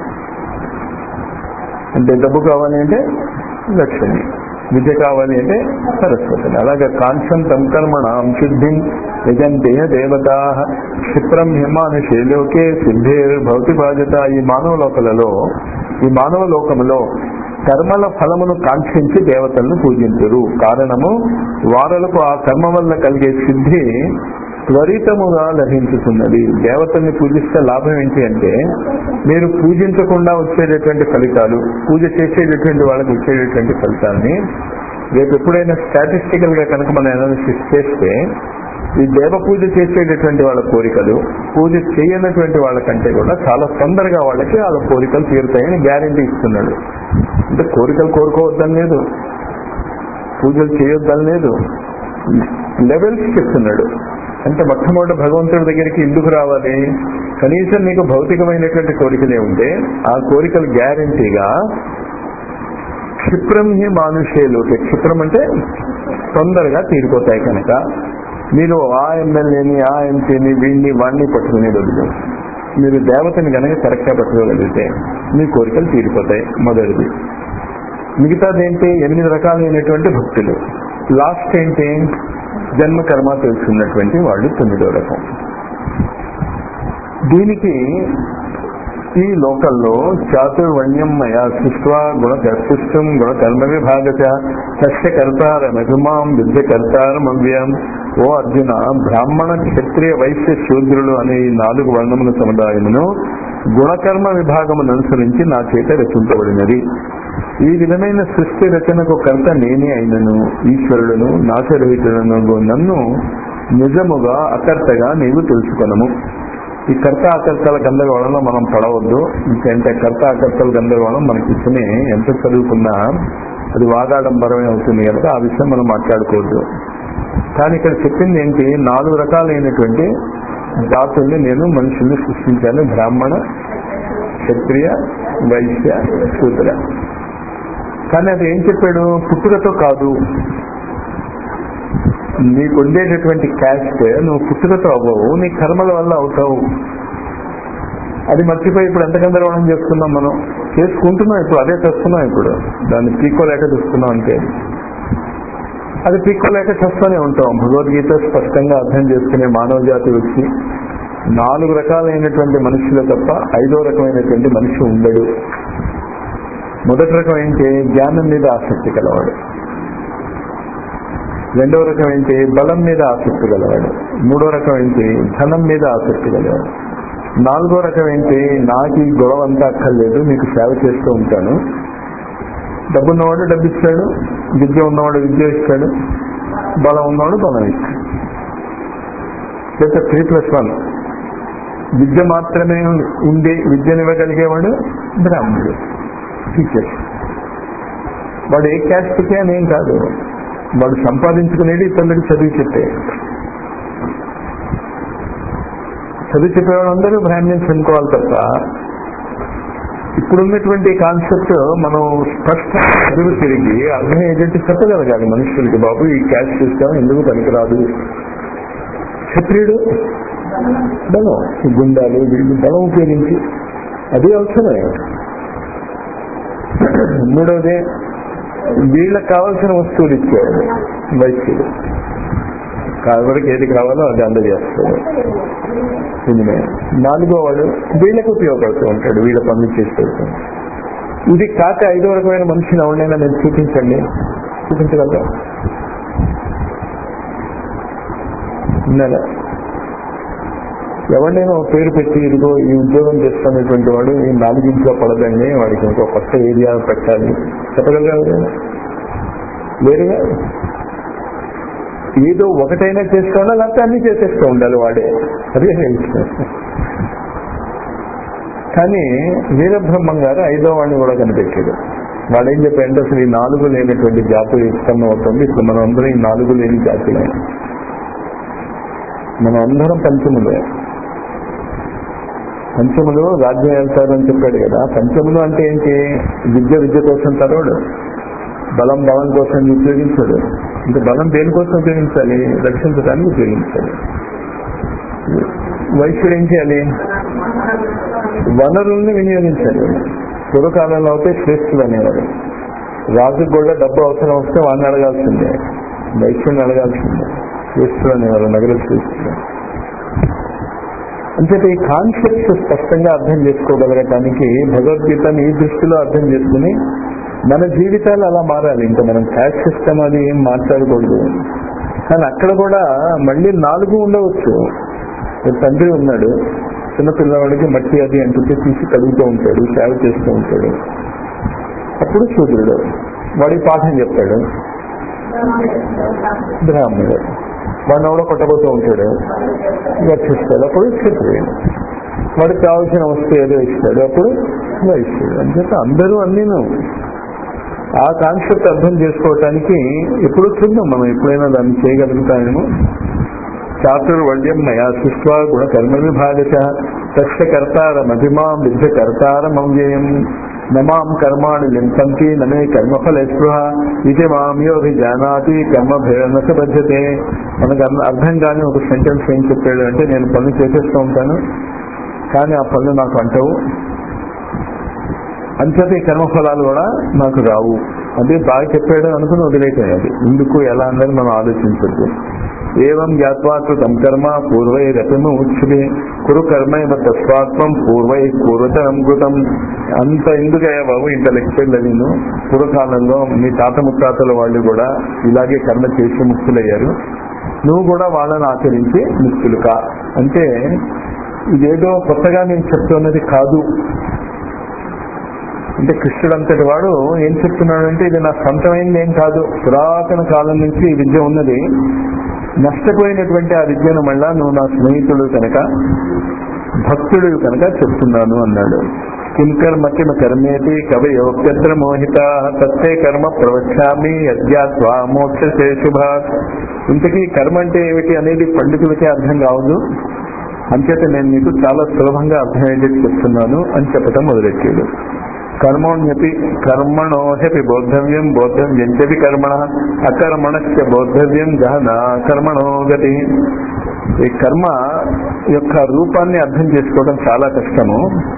Speaker 2: అంటే డబ్బు కావాలి అంటే లక్ష్మి విద్య కావాలి అంటే సరస్వతిని అలాగే కాంక్షం సంకర్మణం సిద్ధిం యజంతే దేవత క్షిప్రం హిమానుషే లోకే సిద్ధిర్ భౌతి బాధ్యత ఈ మానవ లోకలలో ఈ మానవ లోకములో కర్మల ఫలమును కాంక్షించి దేవతలను పూజించరు కారణము వారలకు ఆ కర్మ వల్ల కలిగే సిద్ధి త్వరితముగా లభించుతున్నది దేవతల్ని పూజిస్తే లాభం ఏంటి అంటే మీరు పూజించకుండా వచ్చేటటువంటి ఫలితాలు పూజ చేసేటటువంటి వాళ్ళకి వచ్చేటటువంటి ఫలితాన్ని రేపు ఎప్పుడైనా స్టాటిస్టికల్ గా కనుక మనం అనాలిసిస్ చేస్తే ఈ దేవ పూజ చేసేటటువంటి వాళ్ళ కోరికలు పూజ చేయనటువంటి వాళ్ళకంటే కూడా చాలా తొందరగా వాళ్ళకి వాళ్ళ కోరికలు తీరుతాయని గ్యారంటీ ఇస్తున్నాడు అంటే కోరికలు కోరుకోవద్దని లేదు పూజలు చేయొద్దని లేదు లెవెల్స్ చెప్తున్నాడు అంటే మొట్టమొదటి భగవంతుడి దగ్గరికి ఎందుకు రావాలి కనీసం నీకు భౌతికమైనటువంటి కోరికలే ఉంటే ఆ కోరికలు గ్యారంటీగా క్షిప్రం హి మానుషేలోకి క్షిప్రం అంటే తొందరగా తీరిపోతాయి కనుక మీరు ఆ ఎమ్మెల్యేని ఆ ఎంపీని వీడిని వాడిని పట్టుకునే బదులు మీరు దేవతని కనుక కరెక్ట్ గా పట్టుకోగలిగితే మీ కోరికలు తీరిపోతాయి మొదటిది మిగతాది ఏంటి ఎనిమిది రకాలైనటువంటి భక్తులు లాస్ట్ ఏంటి జన్మ కర్మ తెలుసుకున్నటువంటి వాళ్ళు తొమ్మిదో రకం దీనికి ఈ లోకల్లో చాతుర్వర్ణ్యం మయా సృష్వా గుణ సృష్టం గుణ కర్మ విభాగత సస్య కర్తారమభిమాం విద్య కర్తారమవ్యం ఓ అర్జున బ్రాహ్మణ క్షత్రియ వైశ్య శూద్రులు అనే ఈ నాలుగు వర్ణముల సముదాయమును గుణకర్మ విభాగమును అనుసరించి నా చేత రచింపబడినది ఈ విధమైన సృష్టి రచనకు కర్త నేనే అయినను ఈశ్వరుడును నాశరహితుడను నన్ను నిజముగా అకర్తగా నీవు తెలుసుకొనము ఈ కర్త అకర్తల గందరగోళంలో మనం పడవద్దు ఇంకంటే కర్త అకర్తల గందరగోళం మనకి ఇచ్చిన ఎంత చదువుకున్నా అది వాగాడంబరమే అవుతుంది కనుక ఆ విషయం మనం మాట్లాడుకోవద్దు కానీ ఇక్కడ చెప్పింది ఏంటి నాలుగు రకాలైనటువంటి జాతుల్ని నేను మనుషుల్ని సృష్టించాను బ్రాహ్మణ క్షత్రియ వైశ్య శూద్ర కానీ అది ఏం చెప్పాడు పుట్టుకతో కాదు నీకు ఉండేటటువంటి క్యాస్ట్ నువ్వు పుట్టుకతో అవ్వవు నీ కర్మల వల్ల అవుతావు అది మర్చిపోయి ఇప్పుడు ఎంత గందరగోళం చేస్తున్నాం మనం చేసుకుంటున్నాం ఇప్పుడు అదే చేస్తున్నాం ఇప్పుడు దాన్ని పీక్కోలేక చూస్తున్నాం అంటే అది పీక్కోలేక చేస్తూనే ఉంటాం భగవద్గీత స్పష్టంగా అర్థం చేసుకునే మానవ జాతి వచ్చి నాలుగు రకాలైనటువంటి మనుషులు తప్ప ఐదో రకమైనటువంటి మనిషి ఉండడు మొదటి రకం ఏంటి జ్ఞానం మీద ఆసక్తి కలవాడు రెండవ రకం ఏంటి బలం మీద ఆసక్తి గలవాడు మూడో రకం ఏంటి ధనం మీద ఆసక్తి గలవాడు నాలుగో రకం ఏంటి నాకు ఈ గొడవ అంతా అక్కర్లేదు మీకు సేవ చేస్తూ ఉంటాను డబ్బు ఉన్నవాడు డబ్బు ఇస్తాడు విద్య ఉన్నవాడు విద్య ఇస్తాడు బలం ఉన్నవాడు బలం ఇస్తాడు లేదా త్రీ ప్లస్ వన్ విద్య మాత్రమే ఉండి విద్యనివ్వగలిగేవాడు బ్రాహ్మణుడు టీచర్స్ వాడు ఏ క్యాస్ట్కి అని ఏం కాదు వాడు సంపాదించుకునేది ఇతరులకు చదివి చెప్పే చదివి చెప్పేవాళ్ళందరూ బ్రాహ్మణ్స్ అనుకోవాలి తప్ప ఇప్పుడున్నటువంటి కాన్సెప్ట్ మనం స్పష్టంగా చదువు తిరిగి అర్థం ఏంటంటే చెప్పగలగాలి మనుషులకి బాబు ఈ క్యాస్ట్ సిస్టమ్ ఎందుకు పనికిరాదు క్షత్రియుడు బలం ఈ గుండాలు వీళ్ళు బలం ఉపయోగించి అది అవసరమే మూడవది వీళ్ళకి కావాల్సిన వస్తువులు ఇచ్చేవాడు వైద్యుడు ఎవరికి ఏది కావాలో అది అందజేస్తాడు నిజమే నాలుగో వాడు వీళ్ళకి ఉపయోగపడుతూ ఉంటాడు వీళ్ళ పనులు చేసి పెడుతుంది ఇది కాక ఐదో రకమైన మనిషిని ఎవరినైనా నేను చూపించండి చూపించగలరా ఉన్నారా ఎవరినైనా ఒక పేరు పెట్టి ఇదిగో ఈ ఉద్యోగం చేస్తున్నటువంటి వాడు ఈ నాలుగింట్లో పడదండి వాడికి ఇంకో కొత్త ఏరియా పెట్టాలి చెప్పగలరా వేరుగా ఏదో ఒకటైనా చేస్తూ ఉండాలి లేకపోతే అన్ని చేసేస్తూ ఉండాలి వాడే అదే కానీ వీరబ్రహ్మం గారు ఐదో వాడిని కూడా కనిపెట్టాడు వాడు ఏం చెప్పాడంటే అసలు ఈ నాలుగు లేనటువంటి జాతి ఉత్పన్నం అవుతుంది ఇప్పుడు మనం అందరం ఈ నాలుగు లేని జాతిలే మనం అందరం పంచములే పంచములు రాజ్యం వెళ్తారని చెప్పాడు కదా పంచములు అంటే ఏంటి విద్య విద్య కోసం తరవడు బలం బలం కోసం ఉపయోగించడు ఇంకా బలం దేనికోసం ఉపయోగించాలి రక్షించడానికి ఉపయోగించాలి వైశ్యుడు ఏం చేయాలి వనరుల్ని వినియోగించాలి పూర్వకాలంలో అయితే శ్రేష్ఠులు అనేవారు రాజుకు కూడా డబ్బు అవసరం వస్తే వాడిని అడగాల్సిందే వైశ్యుని అడగాల్సిందే శ్రేష్ఠులు అనేవారు నగర శ్రేష్ఠులు అంచేత ఈ కాన్సెప్ట్స్ స్పష్టంగా అర్థం చేసుకోగలగటానికి భగవద్గీతని ఈ దృష్టిలో అర్థం చేసుకుని మన జీవితాలు అలా మారాలి ఇంకా మనం క్యాష్ సిస్టమ్ అది ఏం మాట్లాడకూడదు కానీ అక్కడ కూడా మళ్ళీ నాలుగు ఉండవచ్చు ఒక తండ్రి ఉన్నాడు చిన్నపిల్లవాడికి మట్టి అది అంటుతే తీసి కడుగుతూ ఉంటాడు సేవ చేస్తూ ఉంటాడు అప్పుడు శూద్రుడు వాడికి పాఠం చెప్తాడు బ్రాహ్మణుడు వాడిని ఎవడో కొట్టబోతూ ఉంటాడు రక్షిస్తాడు అప్పుడు క్షత్రియుడు వాడికి కావాల్సిన వస్తువు ఏదో ఇస్తాడు అప్పుడు వైశ్యుడు అంచేత అందరూ అన్నీను ఆ కాన్సెప్ట్ అర్థం చేసుకోవటానికి ఎప్పుడు చూద్దాం మనం ఎప్పుడైనా దాన్ని చేయగలుగుతామేమో చాతుర్వల్యం మయా సృష్వా గుణ కర్మ విభాగత తస్య కర్తార మధిమాం విద్య కర్తార మవ్యయం నమాం కర్మాణి లింపంతి నమే కర్మఫల స్పృహ ఇది మామ్యోభిజానాతి కర్మ భేదనస బధ్యతే మనకు అర్థం- అర్థం కాని ఒక సెంటెన్స్ ఏం చెప్పాడు అంటే నేను పనులు చేసేస్తూ ఉంటాను కానీ ఆ పనులు నాకు అంటవు అంచేత ఈ కర్మఫలాలు కూడా నాకు రావు అదే బాగా చెప్పాడు అనుకుని వదిలేసాయి అది ఎందుకు ఎలా అన్నది మనం ఆలోచించద్దు ఏవం జ్ఞాత్వా కృతం కర్మ పూర్వై రతము ఉచ్చుది కురు కర్మైవ తస్వాత్వం పూర్వై పూర్వతరం కృతం అంత ఎందుకయ్యా బాబు ఇంత లెక్చర్లు నేను పూర్వకాలంలో మీ తాత ముత్తాతల వాళ్ళు కూడా ఇలాగే కర్మ చేసి ముక్తులయ్యారు నువ్వు కూడా వాళ్ళని ఆచరించి ముక్తులు కా అంటే ఇదేదో కొత్తగా నేను చెప్తున్నది కాదు అంటే కృష్ణుడు అంతటి వాడు ఏం చెప్తున్నాడంటే ఇది నా సొంతమైనది ఏం కాదు పురాతన కాలం నుంచి ఈ విద్య ఉన్నది నష్టపోయినటువంటి ఆ విద్యను మళ్ళా నువ్వు నా స్నేహితుడు కనుక భక్తుడు కనుక చెప్తున్నాను అన్నాడు కిం కర్మ కిమ కర్మేతి కవయోప్యత్ర మోహిత తత్తే కర్మ ప్రవక్ష్యామి అధ్యాత్వా మోక్ష శుభాత్ ఇంతకీ కర్మ అంటే ఏమిటి అనేది పండితులకే అర్థం కావదు అంచేత నేను మీకు చాలా సులభంగా అర్థమయ్యేది చెప్తున్నాను అని చెప్పటం మొదలెట్టాడు కర్మోణ్యపి కర్మణోహ్యపి బోద్ధవ్యం బోద్ధవ్యం చపి కర్మణ అకర్మణశ్చ బోద్ధవ్యం గహన కర్మణో గతి ఈ కర్మ యొక్క రూపాన్ని అర్థం చేసుకోవడం చాలా కష్టము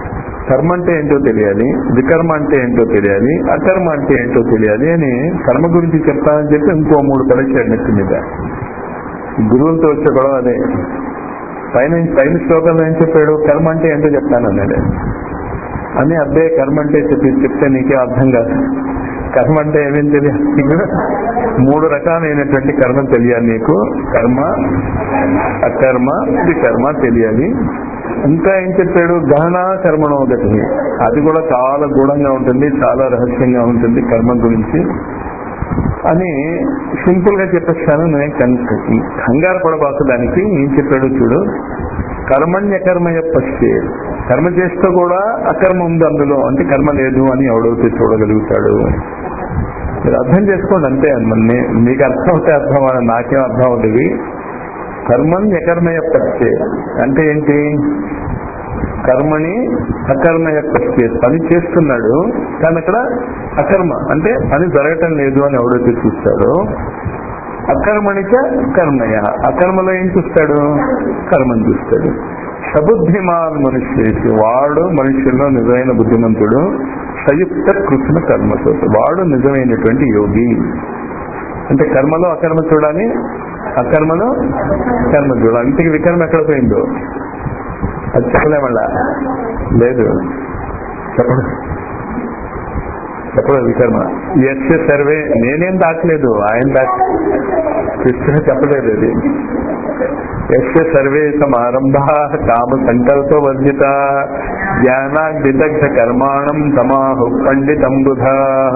Speaker 2: కర్మ అంటే ఏంటో తెలియాలి వికర్మ అంటే ఏంటో తెలియాలి అకర్మ అంటే ఏంటో తెలియాలి అని కర్మ గురించి చెప్తానని చెప్పి ఇంకో మూడు పరీక్షలు నెత్తి మీద గురువులతో వచ్చే గొడవ అదే పైన పైన శ్లోకంలో ఏం చెప్పాడు కర్మ అంటే ఏంటో చెప్తాను అన్నాడు అని అబ్బే కర్మ అంటే చెప్పి చెప్తే నీకే అర్థం కాదు కర్మ అంటే ఏమేం తెలియాలి నీకు మూడు రకాలైనటువంటి కర్మ తెలియాలి నీకు కర్మ అకర్మ వికర్మ తెలియాలి ఇంకా ఏం చెప్పాడు గహన కర్మణం ఒకటి అది కూడా చాలా గూఢంగా ఉంటుంది చాలా రహస్యంగా ఉంటుంది కర్మ గురించి అని సింపుల్ గా చెప్పేస్తాను నేను కన్- కంగారు పడబాకు దానికి ఏం చెప్పాడు చూడు కర్మణ్య కర్మయ పశ్చే కర్మ చేస్తూ కూడా అకర్మ ఉంది అందులో అంటే కర్మ లేదు అని ఎవడైతే చూడగలుగుతాడు మీరు అర్థం చేసుకోండి అంతే మన మీకు అర్థం అవుతే అర్థం అవ్వాలి. నాకేం అర్థం అవుతుంది కర్మణ్య కర్మయ పశ్చే అంటే ఏంటి కర్మని అకర్మయ పశ్చే పని చేస్తున్నాడు కానీ అక్కడ అకర్మ అంటే పని జరగటం లేదు అని ఎవడైతే చూస్తాడో అకర్మణిక కర్మయ అకర్మలో ఏం చూస్తాడు కర్మని చూస్తాడు సబుద్ధిమాన్ మనుష్యేసి వాడు మనుష్యుల్లో నిజమైన బుద్ధిమంతుడు సంయుక్త కృష్ణ కర్మతో వాడు నిజమైనటువంటి యోగి అంటే కర్మలో అకర్మ చూడాలి అకర్మలో కర్మ చూడాలి ఇంటికి వికర్మ ఎక్కడ పోయిందో అది చెప్పలేమల్లా లేదు చెప్పడు చెప్పలేదు వికర్మ ఎస్ సర్వే నేనేం దాటలేదు ఆయన దాట కృష్ణ చెప్పలేదు అది ఎస్ సర్వే సమారంభ కామ సంకల్ప వర్జిత జ్ఞానాగ్నిదగ్ధ కర్మాణం తమాహు పండితంబుధ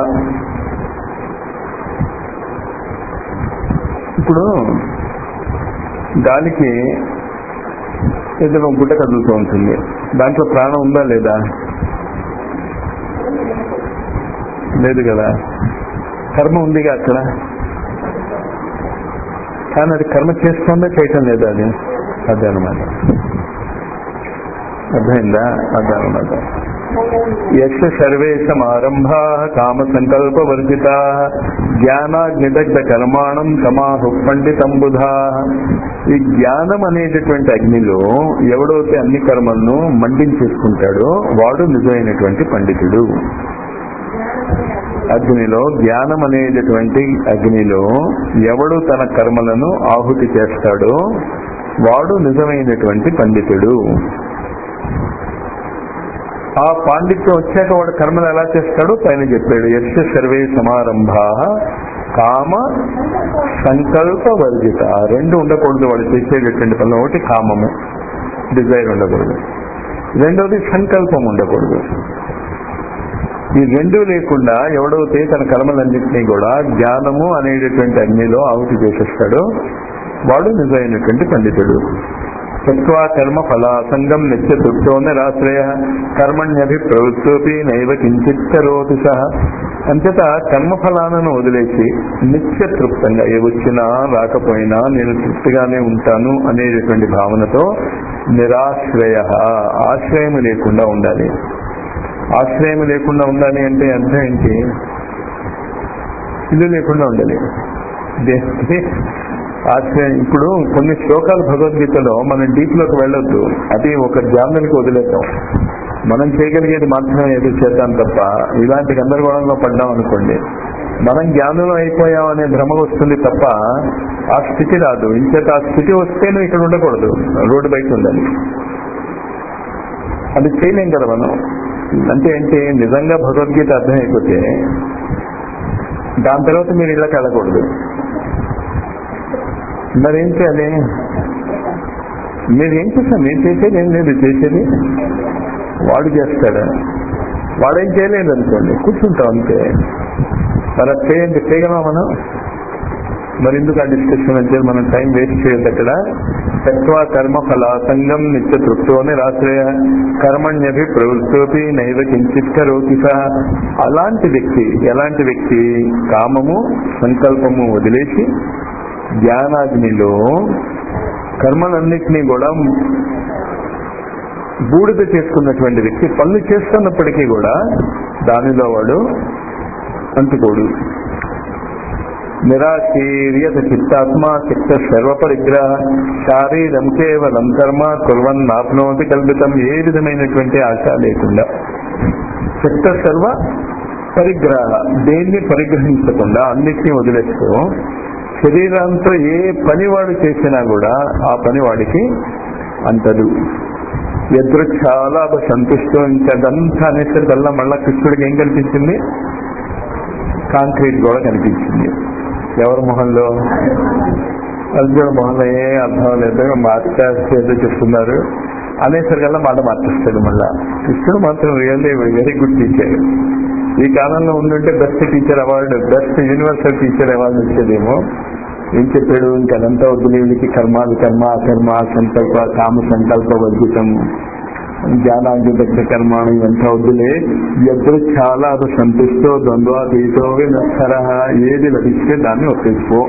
Speaker 2: ఇప్పుడు గాలికి ఏదైనా గుడ్డ కదులుతూ ఉంటుంది దాంట్లో ప్రాణం ఉందా లేదా లేదు కదా కర్మ ఉందిగా అక్కడ కానీ అది కర్మ చేస్తుందా చేయటం లేదా అది అదే అనమాట అర్థమైందా అదే అనమాట యశ సర్వే సమారంభా కామ సంకల్ప వర్జిత జ్ఞానాగ్నిదగ్ధ కర్మాణం సమాహు పండితంబుధా ఈ జ్ఞానం అనేటటువంటి అగ్నిలో ఎవడైతే అన్ని కర్మలను మండించేసుకుంటాడో వాడు నిజమైనటువంటి పండితుడు అగ్నిలో జ్ఞానం అనేటటువంటి అగ్నిలో ఎవడు తన కర్మలను ఆహుతి చేస్తాడో వాడు నిజమైనటువంటి పండితుడు ఆ పాండిత్యం వచ్చాక వాడు కర్మలు ఎలా చేస్తాడో పైన చెప్పాడు యశ సర్వే సమారంభా కామ సంకల్ప వర్జిత రెండు ఉండకూడదు వాడు చేసేటటువంటి పనులు ఒకటి కామము డిజైర్ ఉండకూడదు రెండవది సంకల్పం ఉండకూడదు ఈ రెండు లేకుండా ఎవడైతే తన కర్మలన్నింటినీ కూడా జ్ఞానము అనేటటువంటి అగ్నిలో ఆహుతి చేసేస్తాడో వాడు నిజమైనటువంటి పండితుడు తత్వా కర్మ ఫలాసంగం నిత్య తృప్తోన రాశ్రయ కర్మణ్యభి ప్రవృత్తోపి నైవ కించిత్ కరోతి సహ అంతటా కర్మఫలాలను వదిలేసి నిత్య తృప్తంగా ఏ వచ్చినా రాకపోయినా నేను తృప్తిగానే ఉంటాను అనేటటువంటి భావనతో నిరాశ్రయ ఆశ్రయం లేకుండా ఉండాలి ఆశ్రయం లేకుండా ఉండాలి అంటే అర్థం ఏంటి ఇల్లు లేకుండా ఉండాలి దేనికి ఆశ్రయం ఇప్పుడు కొన్ని శ్లోకాలు భగవద్గీతలో మనం డీప్ లోకి వెళ్ళొద్దు అది ఒక జామ్యానికి వదిలేద్దాం మనం చేయగలిగేది మాత్రమే ఏదో చేద్దాం తప్ప ఇలాంటి గందరగోళంలో పడ్డాం అనుకోండి మనం జ్ఞానంలో అయిపోయాం అనే భ్రమ వస్తుంది తప్ప ఆ స్థితి రాదు ఇంచేత ఆ స్థితి వస్తే నువ్వు ఇక్కడ ఉండకూడదు రోడ్డు బయట ఉండాలి అది చేయలేం కదా మనం అంటే ఏంటి నిజంగా భగవద్గీత అర్థమైపోతే దాని తర్వాత మీరు ఇళ్ళకి వెళ్ళకూడదు మరేం చేయాలి మీరు ఏం చేస్తారు నేను చేసేది ఏం లేదు చేసేది వాడు చేస్తాడు వాడేం చేయలేదు అనుకోండి కూర్చుంటాం అంతే మరి అది చేయండి చేయగలమా మనం మరి ఎందుకు ఆ డిస్కషన్ అంటే మనం టైం వేస్ట్ చేయొద్దు అక్కడ తత్వ కర్మ ఫలాసంగం నిత్య తృప్తోనే రాశ్రయ కర్మణ్యభి ప్రవృత్తోపి నైవ కించిత్ కరోతి సహ. అలాంటి వ్యక్తి ఎలాంటి వ్యక్తి కామము సంకల్పము వదిలేసి జ్ఞానాగ్నిలో కర్మలన్నింటినీ కూడా బూడిద చేసుకున్నటువంటి వ్యక్తి పనులు చేస్తున్నప్పటికీ కూడా దానిలో వాడు అంటుకోడు నిరాశీర్యత చిత్తాత్మా చిత్త సర్వ పరిగ్రహ శారీరం కేవలం కర్మ కుర్వన్ నాప్నోతి కల్పితం ఏ విధమైనటువంటి ఆశ లేకుండా చిత్త సర్వ పరిగ్రహ దేన్ని పరిగ్రహించకుండా అన్నిటినీ వదిలేస్తూ శరీరంతో ఏ పని వాడు చేసినా కూడా ఆ పని వాడికి అంతదు ఎదృచ్ఛాలాభ సంతుష్టం ఇంకదంతా అనేసరికల్లా మళ్ళా కృష్ణుడికి ఏం కనిపించింది కాంక్రీట్ కూడా కనిపించింది ఎవరి మొహంలో అర్జునుడి మొహంలో ఏ అర్థం లేదు మార్చేదో చెప్తున్నారు అనేసరికల్లా మాట మార్చేస్తాడు మళ్ళా కృష్ణుడు మాత్రం రియల్లీ వెరీ గుడ్ టీచర్ ఈ కాలంలో ఉండుంటే best teacher award best universal teacher award వచ్చేదేమో ఏం చెప్పాడు ఇంకదంతా వద్దు వీళ్ళకి కర్మాది కర్మ అకర్మ సంకల్ప కామ సంకల్ప వర్జితం జ్ఞానాంగ కర్మాణం ఇవంతా వద్దులే ఎప్పుడు చాలా అది సంతుష్టో ద్వంద్వాతీతో వినస్సర ఏది లభిస్తే దాన్ని ఒప్పించుకో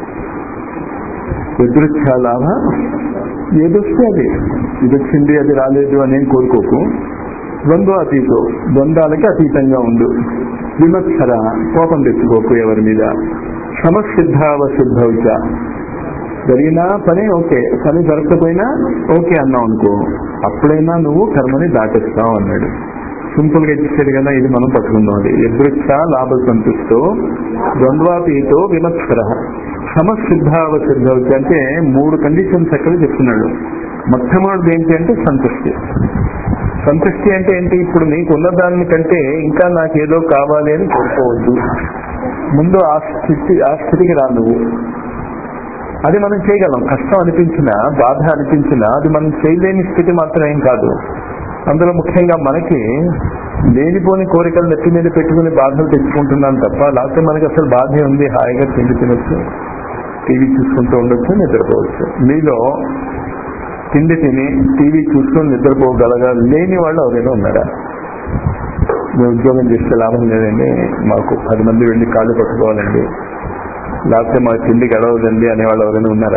Speaker 2: ఎదురుచ్ఛాలాభ ఏదొస్తే అది ఇది వచ్చింది అది రాలేదు అని ఏం కోరుకోకు ద్వంద్వ అతీతో ద్వంద్వాలకి అతీతంగా ఉండు విమత్సర కోపం తెచ్చుకోకు ఎవరి మీద సమసిద్ధావసిద్ధౌచ జరిగిన పని ఓకే పని జరగకపోయినా ఓకే అన్నావు అనుకో అప్పుడైనా నువ్వు కర్మని దాటిస్తావు అన్నాడు సింపుల్ గా ఇచ్చాడు కదా ఇది మనం పట్టుకుందాం అది ఎదృక్ష లాభ సంతుష్టో ద్వంద్వాతీతో విమత్సర సమసిద్ధావసిద్ధౌచ అంటే మూడు కండిషన్స్ అక్కడ చెప్తున్నాడు మొట్టమొదటిది ఏంటి అంటే సంతృష్టి సంతృష్టి అంటే ఏంటి ఇప్పుడు నీకు ఉన్న దాని కంటే ఇంకా నాకు ఏదో కావాలి అని కోరుకోవద్దు ముందు ఆ స్థితి ఆ స్థితికి రా నువ్వు అది మనం చేయగలం కష్టం అనిపించినా బాధ అనిపించినా అది మనం చేయలేని స్థితి మాత్రం ఏం కాదు అందులో ముఖ్యంగా మనకి లేనిపోని కోరికలు నెత్తి మీద పెట్టుకుని బాధలు తెచ్చుకుంటున్నాం తప్ప లేకపోతే మనకి అసలు బాధే ఉంది హాయిగా తిండి తినొచ్చు టీవీ చూసుకుంటూ ఉండొచ్చు నిద్రపోవచ్చు మీలో తిండి తిని టీవీ చూసుకొని నిద్రపోగలగా లేని వాళ్ళు ఎవరైనా ఉన్నారా మేము ఉద్యోగం చేస్తే లాభం లేదండి మాకు పది మంది వెళ్ళి కాళ్ళు పట్టుకోవాలండి లేకపోతే మాకు తిండి గడవదండి అనేవాళ్ళు ఎవరైనా ఉన్నారా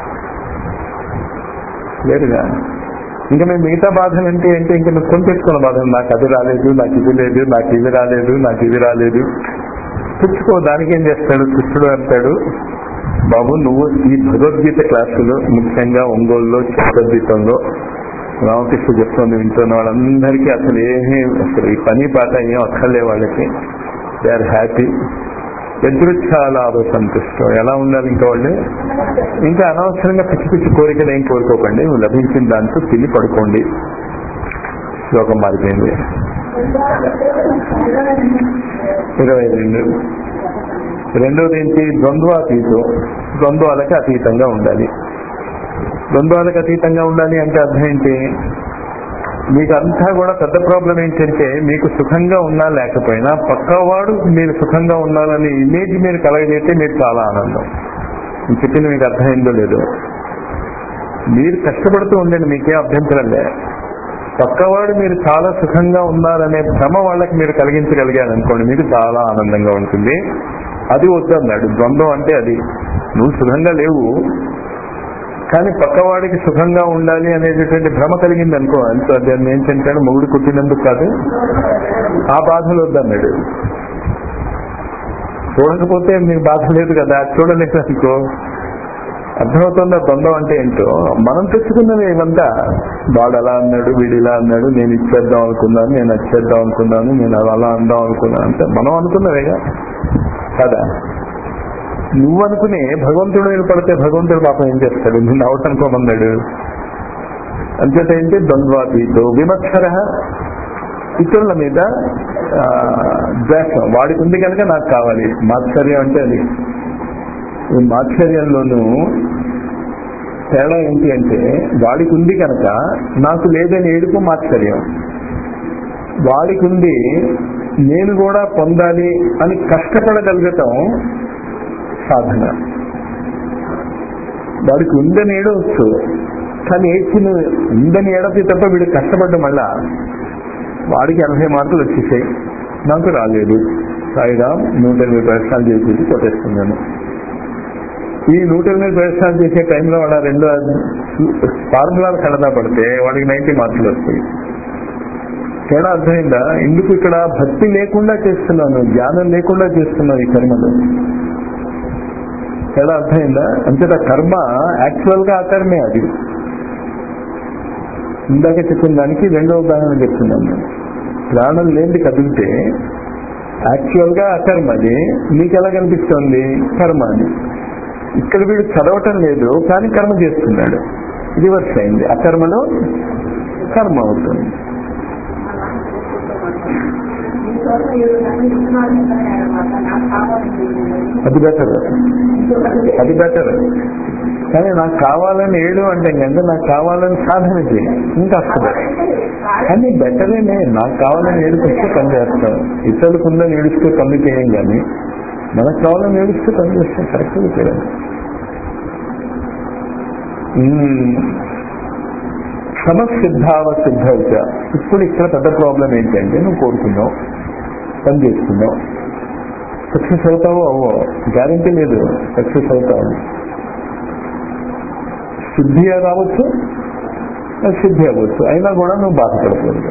Speaker 2: లేరుగా ఇంకా మేము మిగతా బాధలు అంటే ఏంటి ఇంకా మేము కొని తెచ్చుకున్న బాధలు నాకు అది రాలేదు నాకు ఇది లేదు నాకు ఇది రాలేదు నాకు ఇది రాలేదు తెచ్చుకో దానికి ఏం చేస్తాడు కృష్ణుడు అంటాడు బాబు నువ్వు ఈ భగవద్గీత క్లాసులు ముఖ్యంగా ఒంగోలులో చిత్తద్వీపంలో రామకృష్ణ చెప్తుంది వింటున్న వాళ్ళందరికీ అసలు ఏమీ అసలు ఈ పని పాట ఏం అక్కర్లే వాళ్ళకి దే ఆర్ హ్యాపీ ఎదురుచ్ఛాలాభ సంతుష్టం ఎలా ఉండాలి ఇంకా వాళ్ళు ఇంకా అనవసరంగా పిచ్చి పిచ్చి కోరికలు ఏం కోరుకోకండి నువ్వు లభించిన దాంతో తిని పడుకోండి శ్లోకం మారిపోయింది ఇరవై రెండు రెండోది ఏంటి ద్వంద్వాతీతం ద్వంద్వాలకు అతీతంగా ఉండాలి ద్వంద్వాలకు అతీతంగా ఉండాలి అంటే అర్థం ఏంటి మీకు అంతా కూడా పెద్ద ప్రాబ్లం ఏంటంటే మీకు సుఖంగా ఉన్నా లేకపోయినా పక్కవాడు మీరు సుఖంగా ఉండాలని ఇమేజ్ మీరు కలగజేస్తే మీకు చాలా ఆనందం నేను చెప్పింది మీకు అర్థమైందో లేదో మీరు కష్టపడుతూ ఉండండి మీకేం అభ్యంతరం లే పక్కవాడు మీరు చాలా సుఖంగా ఉన్నారనే భ్రమ వాళ్ళకి మీరు కలిగించగలిగారు అనుకోండి మీకు చాలా ఆనందంగా ఉంటుంది అది వద్దన్నాడు ద్వంద్వం అంటే అది నువ్వు సుఖంగా లేవు కానీ పక్కవాడికి సుఖంగా ఉండాలి అనేటటువంటి భ్రమ కలిగింది అనుకో అంతే దాన్ని ఏం చెంటాడు మొగుడు కుట్టినందుకు కాదు ఆ బాధలు వద్దన్నాడు చూడకపోతే మీకు బాధ లేదు కదా చూడలేదు అనుకో అర్థమవుతుందా ద్వంద్వం అంటే ఏంటో మనం తెచ్చుకున్నవి ఇవంతా వాడు అలా అన్నాడు వీడు ఇలా అన్నాడు నేను ఇచ్చేద్దాం అనుకున్నాను నేను వచ్చేద్దాం అనుకున్నాను నేను అలా అందాం అనుకున్నాను అంటే మనం అనుకున్నవేగా కదా నువ్వు అనుకుని భగవంతుడు మీద పడితే భగవంతుడు పాపం ఏం చేస్తాడు నిన్ను అవుట్ అనుకోమన్నాడు అంచేత ఏంటి ద్వంద్వాతీతో విమత్సర ఇతరుల మీద ఆ, ద్వేషం వాడికి ఉంది కనుక నాకు కావాలి మాత్సర్యం అంటే అది ఈ మాత్సర్యంలోనూ తేడా ఏంటి అంటే వాడికి ఉంది కనుక నాకు లేదని ఏడుపు మాత్సర్యం వాడికి ఉంది నేను కూడా పొందాలి అని కష్టపడగలగటం సాధన వాడికి ఉందని ఏడవచ్చు కానీ ఏడ్చిన ఉందని ఏడతి తప్ప వీడు కష్టపడ్డ మళ్ళా వాడికి ఎనభై మార్కులు వచ్చేసాయి నాకు రాలేదు సాయిరామ్ నూట ఎనిమిది ప్రయత్నాలు చేసి కొట్టేస్తున్నాను ఈ నూట ఎనిమిది ప్రయత్నాలు చేసే టైంలో వాడు ఆ రెండు ఫార్ములాలు కడదా పడితే వాడికి నైన్టీ మార్కులు వస్తాయి తేడా అర్థమైందా ఎందుకు ఇక్కడ భక్తి లేకుండా చేస్తున్నాను జ్ఞానం లేకుండా చేస్తున్నాను ఈ కర్మలు తేడా అర్థమైందా అంతేత కర్మ యాక్చువల్ గా అకర్మే అది ఇందాక చెప్పిన దానికి రెండో ఉదాహరణ చెప్తున్నాను నేను ప్రాణం లేనిది కదిలితే యాక్చువల్ గా అకర్మ అది నీకు ఎలా కనిపిస్తుంది కర్మ అని ఇక్కడ వీడు చదవటం లేదు కానీ కర్మ చేస్తున్నాడు రివర్స్ అయింది అకర్మలో కర్మ అవుతుంది అది బెటర్ అది బెటర్ కానీ నాకు కావాలని ఏడు అంటే కంటే నాకు కావాలని సాధన చేయి ఇంకా అసలు కానీ బెటరేనే నాకు కావాలని ఏడిపిస్తే పని చేస్తాం ఇతరులకు ఉందని ఏడిస్తే పని చేయం కానీ మనకు కావాలని ఏడిస్తే పని చేస్తాం కరెక్ట్గా చేయాలి సమసిద్ధావ సిద్ధ ఇప్పుడు ఇక్కడ పెద్ద ప్రాబ్లం ఏంటంటే నువ్వు కోరుకున్నావు పని చేసుకున్నావు సక్సెస్ అవుతావో అవ్వో గ్యారంటీ లేదు సక్సెస్ అవుతావు సిద్ధి రావచ్చు సిద్ధి అవ్వచ్చు అయినా కూడా నువ్వు బాధపడకూడదు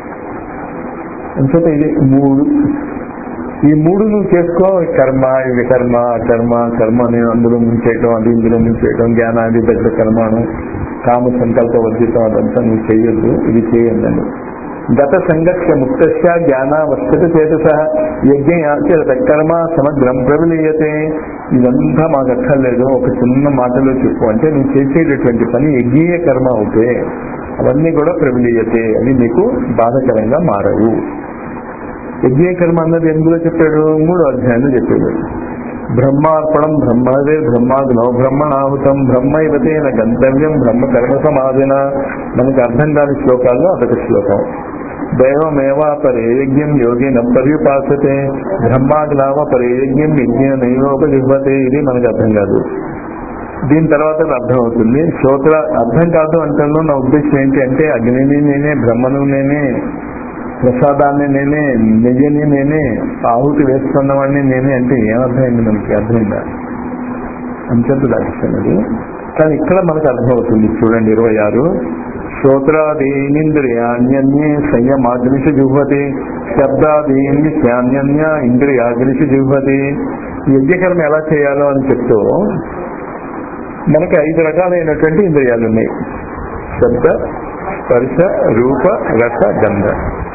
Speaker 2: అంచేత ఇది మూడు ఈ మూడు నువ్వు చేసుకో కర్మ ఇది కర్మ కర్మ కర్మ నేను అందులో ముంచేయటం అది ఇందులో ముంచేయటం జ్ఞానాది పెద్ద కర్మను కామ సంకల్ప వర్జితం అదంతా నువ్వు చేయొద్దు ఇది చేయండి గత సంగత్య ముక్త జ్ఞాన వస్తత చేతస యజ్ఞ కర్మ సమగ్రం ప్రబలీయతే ఇదంతా మాకు అక్కర్లేదు ఒక చిన్న మాటలో చెప్పు అంటే నువ్వు చేసేటటువంటి పని యజ్ఞీయ కర్మ అవుతే అవన్నీ కూడా ప్రబలీయతే అవి నీకు బాధకరంగా మారవు యజ్ఞీయ కర్మ అన్నది ఎందులో చెప్పాడు మూడో అధ్యాయంలో చెప్పాడు బ్రహ్మార్పణం బ్రహ్మదే బ్రహ్మాగ్నో బ్రహ్మణాహుతం బ్రహ్మైవతేన గంతవ్యం బ్రహ్మ కర్మ సమాధిన మనకు అర్థం కాని శ్లోకాల్లో అదొక శ్లోకం దైవమేవా పరేయజ్ఞం యోగిన పర్యుపాసతే బ్రహ్మాగ్నామ పరేయజ్ఞం యజ్ఞ నైవోపజిహ్వతే ఇది మనకు అర్థం కాదు దీని తర్వాత అర్థం అవుతుంది శ్లోక అర్థం కాదు అంటాను నా ఉద్దేశం ఏంటి అంటే అగ్నిని నేనే బ్రహ్మను నేనే ప్రసాదాన్ని నేనే నెయ్యని నేనే ఆహుతి వేస్తున్నవాడిని నేనే అంటే ఏమర్థమైంది మనకి అర్థమైందా అంచెంత దాటిస్తున్నది కానీ ఇక్కడ మనకు అర్థమవుతుంది చూడండి ఇరవై ఆరు శ్రోత్రాదీనింద్రియాణ్యన్యే సంయమాగ్నిష జుహ్వతి శబ్దాదీని శాన్యన్య ఇంద్రియాగ్నిష జుహ్వతి యజ్ఞకర్మ ఎలా చేయాలో అని చెప్తూ మనకి ఐదు రకాలైనటువంటి ఇంద్రియాలు ఉన్నాయి శబ్ద స్పర్శ రూప రస గంధ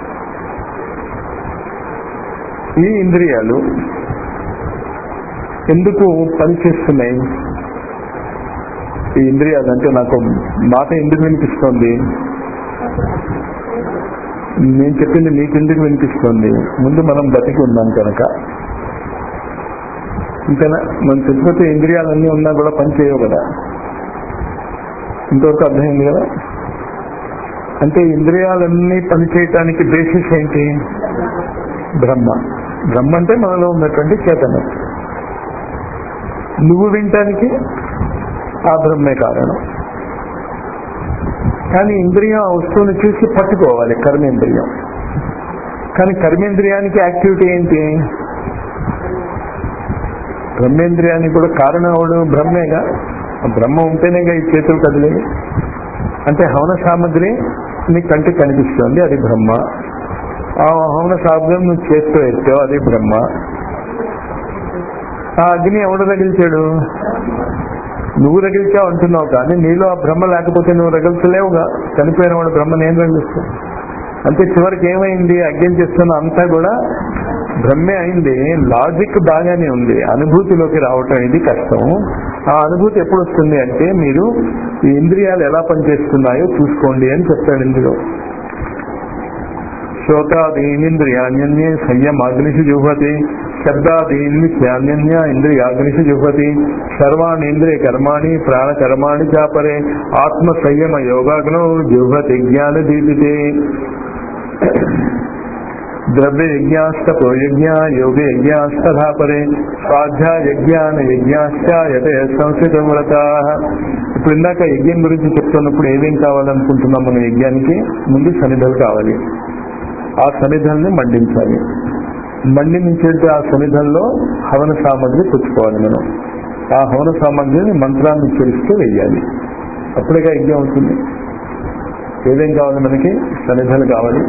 Speaker 2: ఈ ఇంద్రియాలు ఎందుకు పనిచేస్తున్నాయి ఈ ఇంద్రియాలు అంటే నాకు మాట ఎందుకు వినిపిస్తోంది నేను చెప్పింది నీకెందుకు వినిపిస్తోంది ముందు మనం బతికి ఉన్నాం కనుక ఇంతేనా మనం చచ్చిపోతే ఇంద్రియాలన్నీ ఉన్నా కూడా పని చేయవు కదా ఇంతవరకు అర్థమైంది కదా అంటే ఇంద్రియాలన్నీ పనిచేయటానికి బేసిస్ ఏంటి బ్రహ్మ బ్రహ్మ అంటే మనలో ఉన్నటువంటి చేతనం నువ్వు వినటానికి ఆ బ్రహ్మే కారణం కానీ ఇంద్రియం ఆ వస్తువుని చూసి పట్టుకోవాలి కర్మేంద్రియం కానీ కర్మేంద్రియానికి యాక్టివిటీ ఏంటి బ్రహ్మేంద్రియానికి కూడా కారణం అవడం బ్రహ్మేగా బ్రహ్మ ఉంటేనేగా ఈ చేతులు కదిలేవి అంటే హవన సామగ్రి నీ కంటికి కనిపిస్తుంది అది బ్రహ్మ ఆ హవన సామగ్రం నువ్వు చేస్తూ ఎత్తావు అది బ్రహ్మ ఆ అగ్ని ఎవడు రగిల్చాడు నువ్వు రగిల్చావు అంటున్నావు కానీ నీలో ఆ బ్రహ్మ లేకపోతే నువ్వు రగిల్చలేవుగా చనిపోయిన వాడు బ్రహ్మ నేను రగిలిస్తాను అంటే చివరికి ఏమైంది అజ్ఞం చేస్తున్న అంతా కూడా బ్రహ్మే అయింది లాజిక్ బాగానే ఉంది అనుభూతిలోకి రావటం ఇది కష్టం ఆ అనుభూతి ఎప్పుడు వస్తుంది అంటే మీరు ఈ ఇంద్రియాలు ఎలా పనిచేస్తున్నాయో చూసుకోండి అని చెప్తాడు ఇందులో శ్రోతాదీనింద్రియాన్యన్యే సంయమాగ్నిషు జుహతి శబ్దాదీన్ని శాన్యన్య ఇంద్రియాగ్నిషు జుహతి సర్వాణీంద్రియ కర్మాణి ప్రాణకర్మాణి చాపరే ఆత్మ సంయమ యోగాగ్నో జుహతి జ్ఞాన దీపితే ద్రవ్య యజ్ఞాస్తపో యజ్ఞ యోగ యజ్ఞాస్తథా పరే స్వాధ్యాయ యజ్ఞాన యజ్ఞాశ్చ యత సంస్కృత వ్రత ఇప్పుడు ఇందాక యజ్ఞం గురించి చెప్తున్నప్పుడు ఏమేం కావాలనుకుంటున్నాం మనం యజ్ఞానికి ముందు సన్నిధులు కావాలి ఆ సన్నిధుల్ని మండించాలి మండించేట ఆ సన్నిధంలో హవన సామగ్రి పుచ్చుకోవాలి మనం ఆ హవన సామగ్రిని మంత్రాన్ని ఉచ్చరిస్తూ వెయ్యాలి అప్పుడేగా యజ్ఞం అవుతుంది ఏదేం కావాలి మనకి సన్నిధులు కావాలి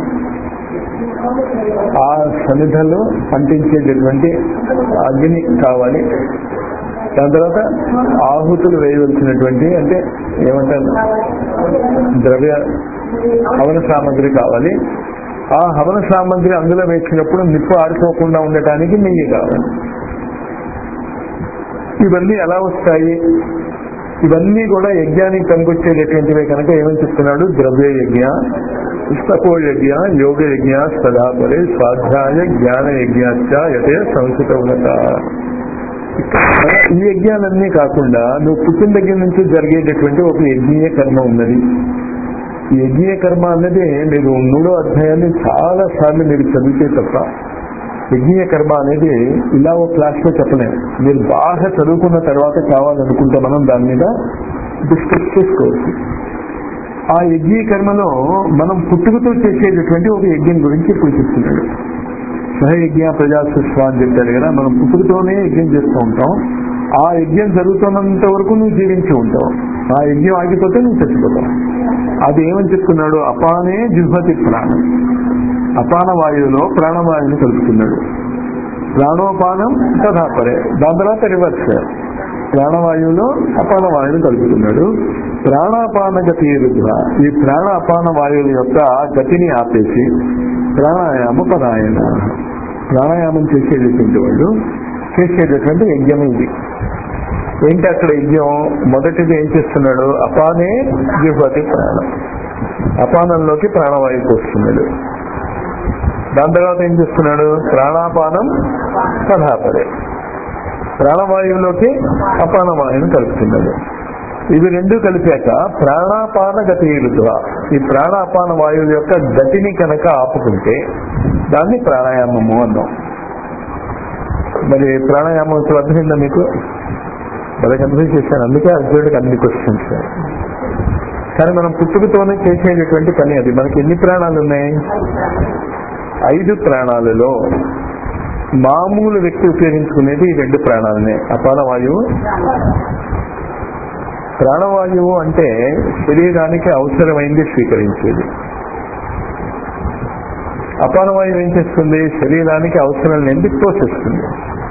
Speaker 2: ఆ సన్నిధంలో అంటించేటటువంటి అగ్ని కావాలి దాని తర్వాత ఆహుతులు వేయవలసినటువంటి అంటే ఏమంటారు ద్రవ్య హవన సామాగ్రి కావాలి ఆ హవన సామాగ్రి అందులో వేసినప్పుడు నిప్పు ఆరిపోకుండా ఉండటానికి నెయ్యి కావాలి ఇవన్నీ ఎలా వస్తాయి ఇవన్నీ కూడా యజ్ఞానికి పనికొచ్చేటటువంటివే కనుక ఏమని చెప్తున్నాడు ద్రవ్య యజ్ఞ పుస్తకో యజ్ఞ యోగ యజ్ఞ సదాపరే స్వాధ్యాయ జ్ఞాన యజ్ఞాచ యతే సంస్కృత ఉన్నత ఈ యజ్ఞాలన్నీ కాకుండా నువ్వు పుట్టిన దగ్గర నుంచి జరిగేటటువంటి ఒక యజ్ఞీయ కర్మ ఉన్నది ఈ యజ్ఞీయ కర్మ అన్నది మీరు మూడో అధ్యాయాన్ని చాలా సార్లు మీరు చదివితే తప్ప యజ్ఞీయ కర్మ అనేది ఇలా ఓ క్లాస్ లో చెప్పలేము మీరు బాగా చదువుకున్న తర్వాత కావాలనుకుంటే మనం దాని మీద డిస్కస్ చేసుకోవచ్చు ఆ యజ్ఞీయ కర్మలో మనం పుట్టుకతో చేసేటటువంటి ఒక యజ్ఞం గురించి ఇప్పుడు చెప్తున్నాడు సహయజ్ఞ ప్రజాస్వ అని చెప్పారు కదా మనం పుట్టుకతోనే యజ్ఞం చేస్తూ ఉంటాం ఆ యజ్ఞం జరుగుతున్నంత వరకు నువ్వు జీవించి ఉంటావు ఆ యజ్ఞం ఆగిపోతే నువ్వు చచ్చిపోతావు అది ఏమని చెప్తున్నాడు అపానే జిహ్వతి ప్రాణం అపాన వాయువులో ప్రాణవాయువుని కలుపుతున్నాడు ప్రాణోపానం తథాపరే దాని తర్వాత రివర్స్ ప్రాణవాయువులో అపాన వాయువుని కలుపుతున్నాడు ప్రాణాపాన గతి రుద్ర ఈ ప్రాణ అపాన వాయువుల యొక్క గతిని ఆపేసి ప్రాణాయామ పరాయణ ప్రాణాయామం చేసేటటువంటి వాళ్ళు చేసేటటువంటి యజ్ఞం ఇది ఏంటి అక్కడ యజ్ఞం మొదటిది ఏం చేస్తున్నాడు అపానే జిహ్వతి ప్రాణం అపానంలోకి ప్రాణవాయువుకి వస్తున్నాడు దాని తర్వాత ఏం చేస్తున్నాడు ప్రాణాపానం పదాపరే ప్రాణవాయువులోకి అపానవాయువుని కలుపుతున్నాడు ఇవి రెండు కలిపాక ప్రాణాపాన గతి ఋతువ ఈ ప్రాణాపాన వాయువుల యొక్క గతిని కనుక ఆపుకుంటే దాన్ని ప్రాణాయామము అన్నాం మరి ప్రాణాయామం ఇప్పుడు అర్థమైందా మీకు వాళ్ళకి అర్థం చేశాను అందుకే అర్జునుడికి అన్ని క్వశ్చన్స్ కానీ మనం పుట్టుకతోనే చేసేటటువంటి పని అది మనకి ఎన్ని ప్రాణాలు ఉన్నాయి ఐదు ప్రాణాలలో మామూలు వ్యక్తి ఉపయోగించుకునేది ఈ రెండు ప్రాణాలనే అపాన వాయువు ప్రాణవాయువు అంటే శరీరానికి అవసరమైంది స్వీకరించేది అపానవాయువు ఏం చేస్తుంది శరీరానికి అవసరం లేనిది తోసేస్తుంది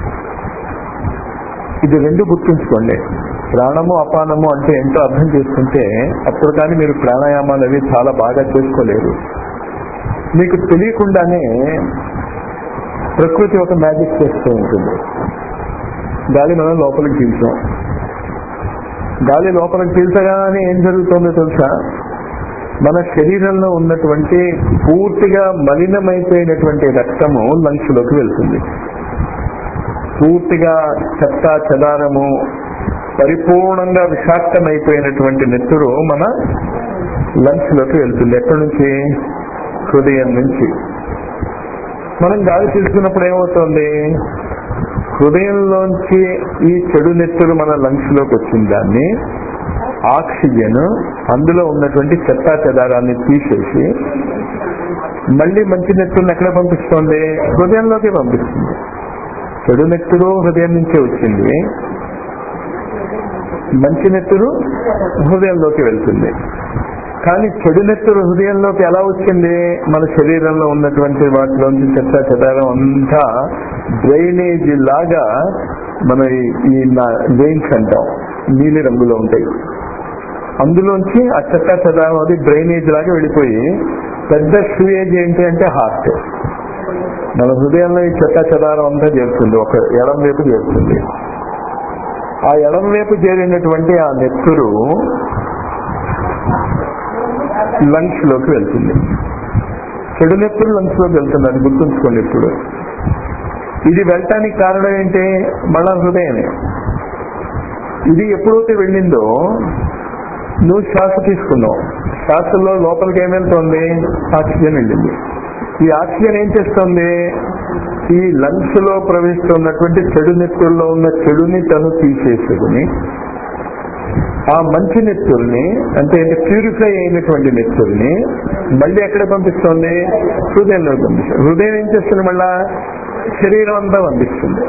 Speaker 2: ఇది రెండు గుర్తుంచుకోండి ప్రాణము అపానము అంటే ఎంతో అర్థం చేసుకుంటే అప్పుడు కానీ మీరు ప్రాణాయామాలు అవి చాలా బాగా చేసుకోలేరు మీకు తెలియకుండానే ప్రకృతి ఒక మ్యాజిక్ చేస్తూ ఉంటుంది గాలి మనం లోపలికి పీల్చాం గాలి లోపలికి పీల్చగానే ఏం జరుగుతుందో తెలుసా మన శరీరంలో ఉన్నటువంటి పూర్తిగా మలినమైపోయినటువంటి రక్తము లంగ్స్ లోకి వెళ్తుంది పూర్తిగా చెత్త చెదారము పరిపూర్ణంగా విషాక్తమైపోయినటువంటి నెత్తురు మన లంగ్స్ లోకి వెళ్తుంది ఎక్కడి నుంచి హృదయం నుంచి మనం గాలి తీసుకున్నప్పుడు ఏమవుతుంది హృదయంలోంచి ఈ చెడు నెత్తురు మన లంగ్స్ లోకి వచ్చిన దాన్ని ఆక్సిజన్ అందులో ఉన్నటువంటి చెత్తా చెదారాన్ని తీసేసి మళ్ళీ మంచి నెత్తురుని ఎక్కడ పంపిస్తోంది హృదయంలోకి పంపిస్తుంది చెడు నెత్తురు హృదయం నుంచే వచ్చింది మంచి నెత్తురు హృదయంలోకి వెళ్తుంది కానీ చెడు నెత్తురు హృదయంలోకి ఎలా వచ్చింది మన శరీరంలో ఉన్నటువంటి వాటిలోంచి చెత్త చెదారం అంతా డ్రైనేజీ లాగా మన ఈ- ఈ వెయిన్స్ అంటాం నీలి రంగులో ఉంటాయి అందులోంచి ఆ చెత్త చెదారం అది డ్రైనేజ్ లాగా వెళ్ళిపోయి పెద్ద స్టూయేజ్ ఏంటి అంటే హార్ట్ మన హృదయంలో ఈ చెత్త చెదారం అంతా చేరుతుంది ఒక ఎడం వైపు చేరుతుంది ఆ ఎడం వైపు చేరినటువంటి ఆ నెత్తురు లంగ్స్ లోకి వెళ్తుంది చెడు నెత్తురు లంగ్స్ లోకి వెళ్తుంది అది గుర్తుంచుకోండి ఇప్పుడు ఇది వెళ్ళటానికి కారణం ఏంటి మళ్ళా హృదయమే ఇది ఎప్పుడైతే వెళ్ళిందో నువ్వు శ్వాస తీసుకున్నావు శ్వాసలో లోపలికి ఏం వెళ్తోంది ఆక్సిజన్ వెళ్ళింది ఈ ఆక్సిజన్ ఏం చేస్తుంది ఈ లంగ్స్ లో ప్రవహిస్తున్నటువంటి చెడు నెత్తుల్లో ఉన్న చెడుని తను తీసేసుకుని ఆ మంచి నెత్తుల్ని అంటే ప్యూరిఫై అయినటువంటి నెత్తుల్ని మళ్ళీ ఎక్కడ పంపిస్తుంది హృదయంలో పంపిస్తుంది హృదయం ఏం చేస్తుంది మళ్ళా శరీరం అంతా పంపిస్తుంది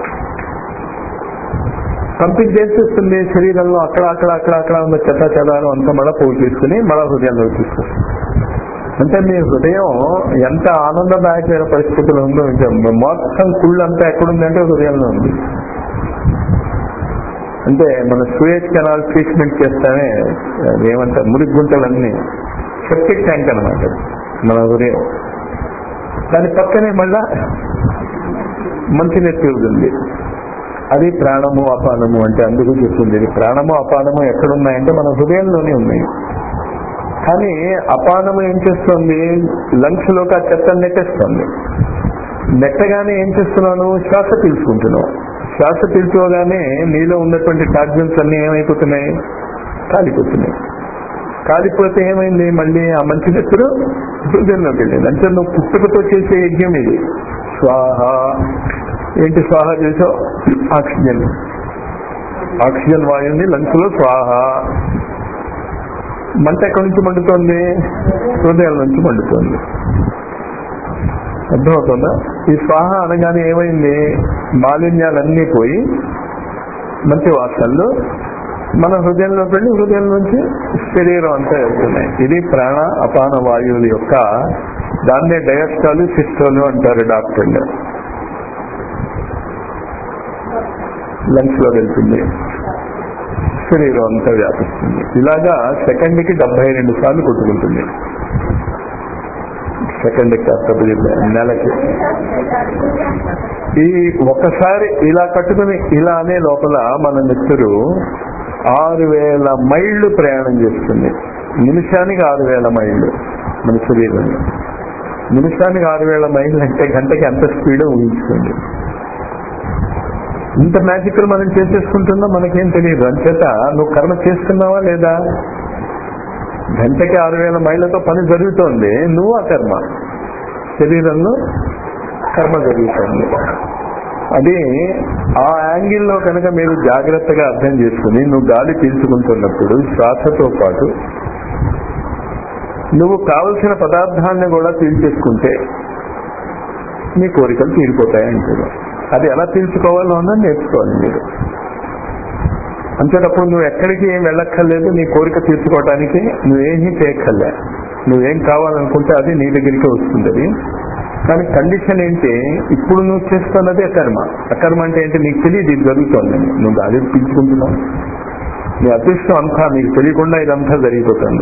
Speaker 2: పంపించేసేస్తుంది శరీరంలో అక్కడ అక్కడ అక్కడ అక్కడ ఉన్న చెత్త చెదారం అంతా మళ్ళీ పోగు తీసుకుని మళ్ళా హృదయంలో తీసుకొస్తుంది అంటే మీ హృదయం ఎంత ఆనందదాయకమైన పరిస్థితులు ఉందో ఇంకా మొత్తం కుళ్ళు అంతా ఎక్కడుందంటే హృదయంలో ఉంది అంటే మన సూయేజ్ కెనాల్ ట్రీట్మెంట్ చేస్తానే అది ఏమంటారు మురికి గుంటలన్నీ సెప్టిక్ ట్యాంక్ అనమాట మన హృదయం దాని పక్కనే మళ్ళా మంచి నెత్తి ఉంది అది ప్రాణము అపానము అంటే అందుకు చెప్తుంది ఇది ప్రాణము అపానము ఎక్కడున్నాయంటే మన హృదయంలోనే ఉన్నాయి కానీ అపానము ఏం చేస్తుంది లంగ్స్ లోకి ఆ చెత్తను నెట్టేస్తుంది నెట్టగానే ఏం చేస్తున్నాను శ్వాస పీల్చుకుంటున్నావు శ్వాస పీల్చుకోగానే నీలో ఉన్నటువంటి టాక్సిన్స్ అన్ని ఏమైపోతున్నాయి కాలిపోతున్నాయి కాలిపోతే ఏమైంది మళ్ళీ ఆ మంచి నెత్తురు హృదయంలోకి వెళ్ళింది అంటే నువ్వు పుట్టుకతో చేసే యజ్ఞం ఇది స్వాహ ఏంటి స్వాహ చేసావు ఆక్సిజన్ ఆక్సిజన్ వాయువుని లంగ్స్ లో స్వాహ మంట ఎక్కడి నుంచి మండుతోంది హృదయాల నుంచి మండుతోంది అర్థమవుతుందా ఈ స్వాహ అనగానే ఏమైంది మాలిన్యాలన్నీ పోయి మంచి వాసనలు మన హృదయంలో వెళ్ళి హృదయం నుంచి శరీరం అంతా వెళ్తున్నాయి ఇది ప్రాణ అపాన వాయువుల యొక్క దాన్నే డయాస్టాలు సిస్టోలు అంటారు డాక్టర్లు లంగ్స్ లో వెళ్తుంది శరీరం అంతా వ్యాపిస్తుంది ఇలాగా సెకండ్ కి డెబ్బై రెండు సార్లు కొట్టుకుంటుంది సెకండ్ కాకపోతే నెలకి ఈ ఒక్కసారి ఇలా కట్టుకుని ఇలా అనే లోపల మన నెత్తురు ఆరు వేల మైళ్ళు ప్రయాణం చేస్తుంది నిమిషానికి ఆరు వేల మైళ్ళు మన శరీరంలో నిమిషానికి ఆరు వేల మైళ్ళు అంటే గంటకి ఎంత స్పీడ్ ఊహించుకోండి ఇంత మ్యాజికల్ మనం చేసేసుకుంటున్నా మనకేం తెలియదు అంచేత నువ్వు కర్మ చేసుకున్నావా లేదా గంటకి ఆరు వేల మైళ్ళతో పని జరుగుతోంది నువ్వు ఆ కర్మ శరీరంలో కర్మ జరుగుతుంది అది ఆ యాంగిల్లో కనుక మీరు జాగ్రత్తగా అర్థం చేసుకుని నువ్వు గాలి పీల్చుకుంటున్నప్పుడు శ్వాసతో పాటు నువ్వు కావలసిన పదార్థాన్ని కూడా పీల్చేసుకుంటే నీ కోరికలు తీరిపోతాయంటారు అది ఎలా తీర్చుకోవాలో అన్నది నేర్చుకోవాలి మీరు అంతేటప్పుడు నువ్వు ఎక్కడికి ఏం వెళ్ళక్కర్లేదు నీ కోరిక తీర్చుకోవడానికి నువ్వేమీ చేయక్కర్లే నువ్వేం కావాలనుకుంటే అది నీ దగ్గరికి వస్తుంది అది కానీ కండిషన్ ఏంటి ఇప్పుడు నువ్వు చేస్తున్నది అకర్మ అకర్మ అంటే ఏంటి నీకు తెలియదు ఇది జరుగుతోందని నువ్వు గాలి పీల్చుకుంటున్నావు నీ అదృష్టం అంతా నీకు తెలియకుండా ఇదంతా జరిగిపోతుంది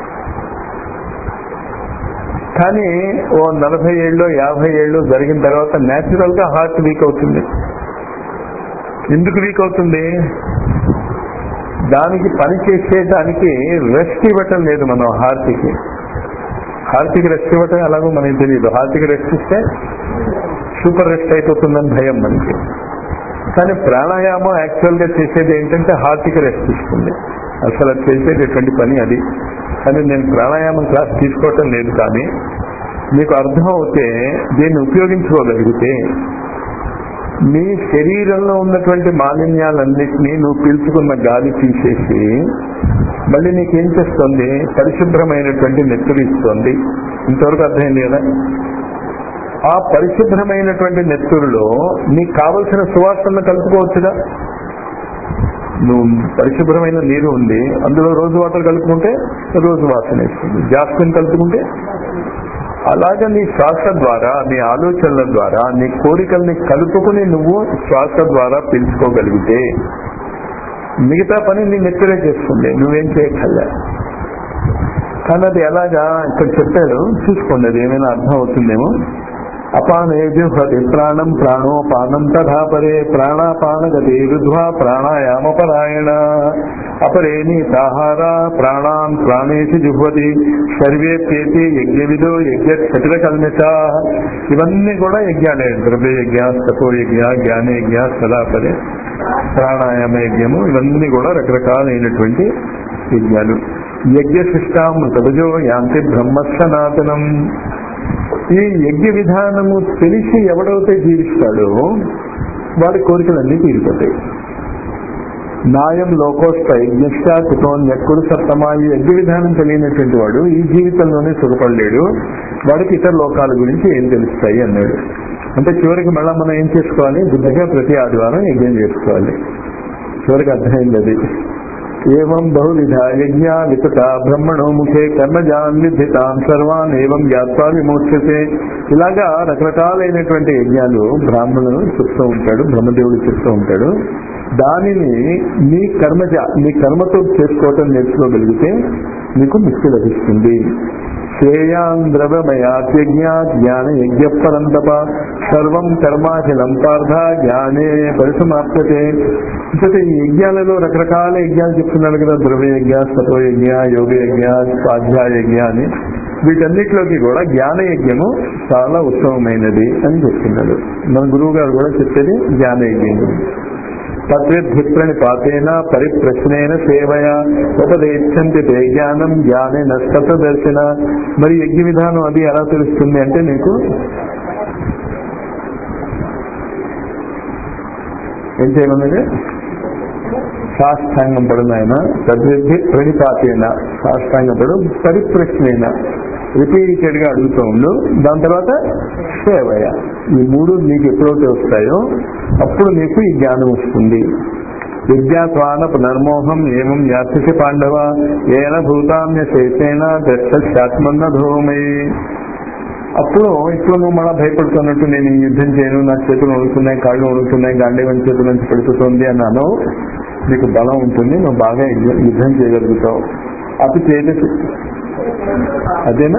Speaker 2: కానీ ఓ నలభై ఏళ్ళు యాభై ఏళ్ళు జరిగిన తర్వాత న్యాచురల్ గా హార్ట్ వీక్ అవుతుంది ఎందుకు వీక్ అవుతుంది దానికి పని చేసేదానికి రెస్ట్ ఇవ్వటం లేదు మనం హార్ట్కి హార్ట్కి రెస్ట్ ఇవ్వటం ఎలాగో మనకి తెలియదు హార్ట్కి రెస్ట్ ఇస్తే సూపర్ రెస్ట్ అయిపోతుందని భయం మనకి కానీ ప్రాణాయామం యాక్చువల్ గా చేసేది ఏంటంటే హార్ట్కి రెస్ట్ ఇస్తుంది అసలు అది చేసేటటువంటి పని అది కానీ నేను ప్రాణాయామం క్లాస్ తీసుకోవటం లేదు కానీ మీకు అర్థం అవుతే దీన్ని ఉపయోగించుకోగలిగితే మీ శరీరంలో ఉన్నటువంటి మాలిన్యాలన్నింటినీ నువ్వు పీల్చుకున్న గాలి తీసేసి మళ్ళీ నీకేం చేస్తుంది పరిశుభ్రమైనటువంటి నెత్తురు ఇస్తుంది ఇంతవరకు అర్థమైంది కదా ఆ పరిశుభ్రమైనటువంటి నెత్తురులో నీకు కావలసిన సువాసనలు కలుపుకోవచ్చుగా నువ్వు పరిశుభ్రమైన నీరు ఉంది అందులో రోజు వాటర్ కలుపుకుంటే రోజు వాసన ఇస్తుంది జాస్మిన్ కలుపుకుంటే అలాగే నీ శ్వాస ద్వారా నీ ఆలోచనల ద్వారా నీ కోరికల్ని కలుపుకుని నువ్వు శ్వాస ద్వారా పీల్చుకోగలిగితే మిగతా పని నీ నెత్తరే చేస్తుంది నువ్వేం చేయక్కర్లే కానీ అది ఎలాగా ఇక్కడ చెప్పాడు చూసుకోండి అది ఏమైనా అర్థం అవుతుందేమో అపానేజుహతి ప్రాణం ప్రాణోపానం తథా పరే ప్రాణాపానగతి రుధ్వా ప్రాణాయామ పరాయణ అపరే నీతాహార ప్రాణాన్ ప్రాణేసి జుహ్వతి సర్వేప్యేతి యజ్ఞ విధో యజ్ఞ క్షత్ర కల్మిత ఇవన్నీ కూడా యజ్ఞాలే ద్రవ్య యజ్ఞ తపో యజ్ఞ జ్ఞాన యజ్ఞ సదాపరే ప్రాణాయామ యజ్ఞము ఇవన్నీ కూడా రకరకాలైనటువంటి యజ్ఞాలు యజ్ఞ శిష్టామృతభుజో యాంతి బ్రహ్మ సనాతనం ఈ యజ్ఞ విధానము తెలిసి ఎవడైతే జీవిస్తాడో వాడి కోరికలన్నీ తీరిపోతాయి నాయం లోకోష్ట యజ్ఞ కుటోన్యక్కుడు సప్తమా ఈ యజ్ఞ విధానం తెలియనటువంటి వాడు ఈ జీవితంలోనే సుఖపడలేడు వాడికి ఇతర లోకాల గురించి ఏం తెలుస్తాయి అన్నాడు అంటే చివరికి మళ్ళా మనం ఏం చేసుకోవాలి బుద్ధిగా ప్రతి ఆదివారం యజ్ఞం చేసుకోవాలి చివరికి అర్థమైంది అది ఏం బహువిధ యజ్ఞ విపత బ్రహ్మణో ముఖే కర్మజాన్ విధితాన్ సర్వాన్ ఏవం జ్ఞాత్వా విమోక్షతే ఇలాగా రకరకాలైనటువంటి యజ్ఞాలు బ్రాహ్మణులు చెప్తూ ఉంటాడు బ్రహ్మదేవుడు చెప్తూ ఉంటాడు దానిని నీ కర్మజ నీ కర్మతో చేసుకోవటం నేర్చుకోగలిగితే నీకు ముక్తి లభిస్తుంది శ్రేయాంద్రవమయాజ్ఞ జ్ఞాన యజ్ఞ పరంతప సర్వం కర్మాచలం పార్థ జ్ఞానే పరిసమాప్యతే అంటే ఈ యజ్ఞాలలో రకరకాల యజ్ఞాలు చెప్తున్నాడు కదా ద్రవ్య యజ్ఞ సతో యజ్ఞ యోగ యజ్ఞ స్వాధ్యాయ యజ్ఞ అని వీటన్నిటిలోకి కూడా జ్ఞాన యజ్ఞము చాలా ఉత్తమమైనది అని చెప్తున్నాడు మన గురువు గారు కూడా చెప్పేది జ్ఞాన యజ్ఞం గురించి తద్విప్రణిపాతేన పరిప్రశ్నేన సేవయ ఉపదేశంతి తే జ్ఞానం జ్ఞానేన దర్శన మరి యజ్ఞ విధానం అది ఎలా తెలుస్తుంది అంటే నీకు ఏం చేయమన్నది సాష్టాంగం పడు నాయన తద్విద్ధి ప్రణిపాతేన సాష్టాంగం పడు పరిప్రశ్నేన రిపీటెడ్ గా అడుగుతూ ఉండు దాని తర్వాత సేవయ ఈ మూడు నీకు ఎప్పుడైతే వస్తాయో అప్పుడు నీకు ఈ జ్ఞానం వస్తుంది విద్యాత్వాన పునర్మోహం ఏమం యాత్రిక పాండవ ఏన భూతామ్య శేషేన దర్శాత్మన్న ధూమయి అప్పుడు ఇప్పుడు నువ్వు మళ్ళా భయపడుతున్నట్టు నేను ఈ యుద్ధం చేయను నా చేతులు వణుకున్నాయి కాళ్ళు వణుకున్నాయి గాంధీవన్ చేతుల నుంచి పడుతుంది అన్నాను నీకు బలం ఉంటుంది నువ్వు బాగా యుద్ధ- యుద్ధం చేయగలుగుతావు అప్పుడు చేతి అదేనా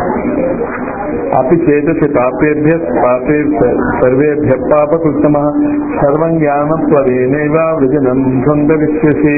Speaker 2: అపి చేతసి పాపేభ్య పాపే సర్వేభ్య పాపకృతమ సర్వం జ్ఞానత్వరేనైవ వృజనం సొంత విశ్వసి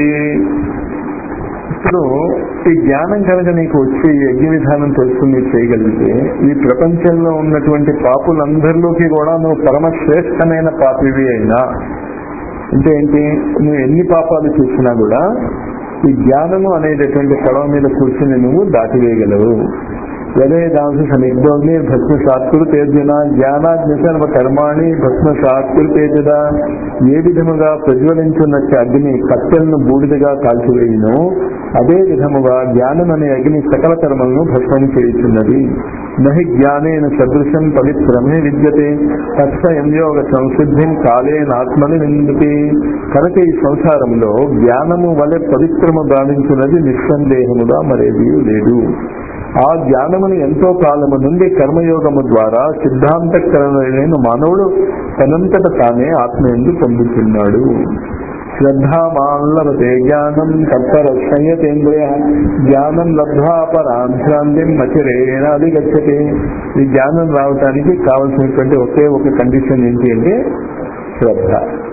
Speaker 2: ఇప్పుడు ఈ జ్ఞానం కనుక నీకు వచ్చి ఈ యజ్ఞ విధానం తెలుసుకుని నీకు చేయగలిగితే ఈ ప్రపంచంలో ఉన్నటువంటి పాపులందరిలోకి కూడా నువ్వు పరమశ్రేష్టమైన పాపివి అయినా అంటే ఏంటి నువ్వు ఎన్ని పాపాలు చేసినా కూడా ఈ జ్ఞానము అనేటటువంటి పడవ మీద కూర్చుని నువ్వు దాటివేయగలవు యదేదాంశ సమిగ్ధోగ్ని భస్మ సాత్కురు తేజన జ్ఞానాజ్ఞ కర్మాణి భస్మ సాత్కురు తేజద ఏ విధముగా ప్రజ్వలించున్నట్టు అగ్ని కత్తెలను బూడిదగా కాల్చివేయును అదే విధముగా జ్ఞానం అనే అగ్ని సకల కర్మలను భస్మం చేయుచున్నది నహి జ్ఞానేన సదృశం పవిత్రమే విద్యతే తత్స ఎంయోగ సంసిద్ధిం కాలేనాత్మని నిందితే కనుక ఈ సంసారంలో జ్ఞానము వలె పవిత్రము గావించున్నది నిస్సందేహముగా మరేది లేదు ఆ జ్ఞానమును ఎంతో కాలము నుండి కర్మయోగము ద్వారా సిద్ధాంతకరణమైన మానవుడు తనంతట తానే ఆత్మయందు పొందుతున్నాడు శ్రద్ధామాల్లభతే జ్ఞానం కర్తర సంయతేంద్రియ జ్ఞానం లబ్ధ్వా పరాంధ్రాంతిం మచిరేణ అధిగచ్చతే ఈ జ్ఞానం రావటానికి కావలసినటువంటి ఒకే ఒక కండిషన్ ఏంటి అంటే శ్రద్ధ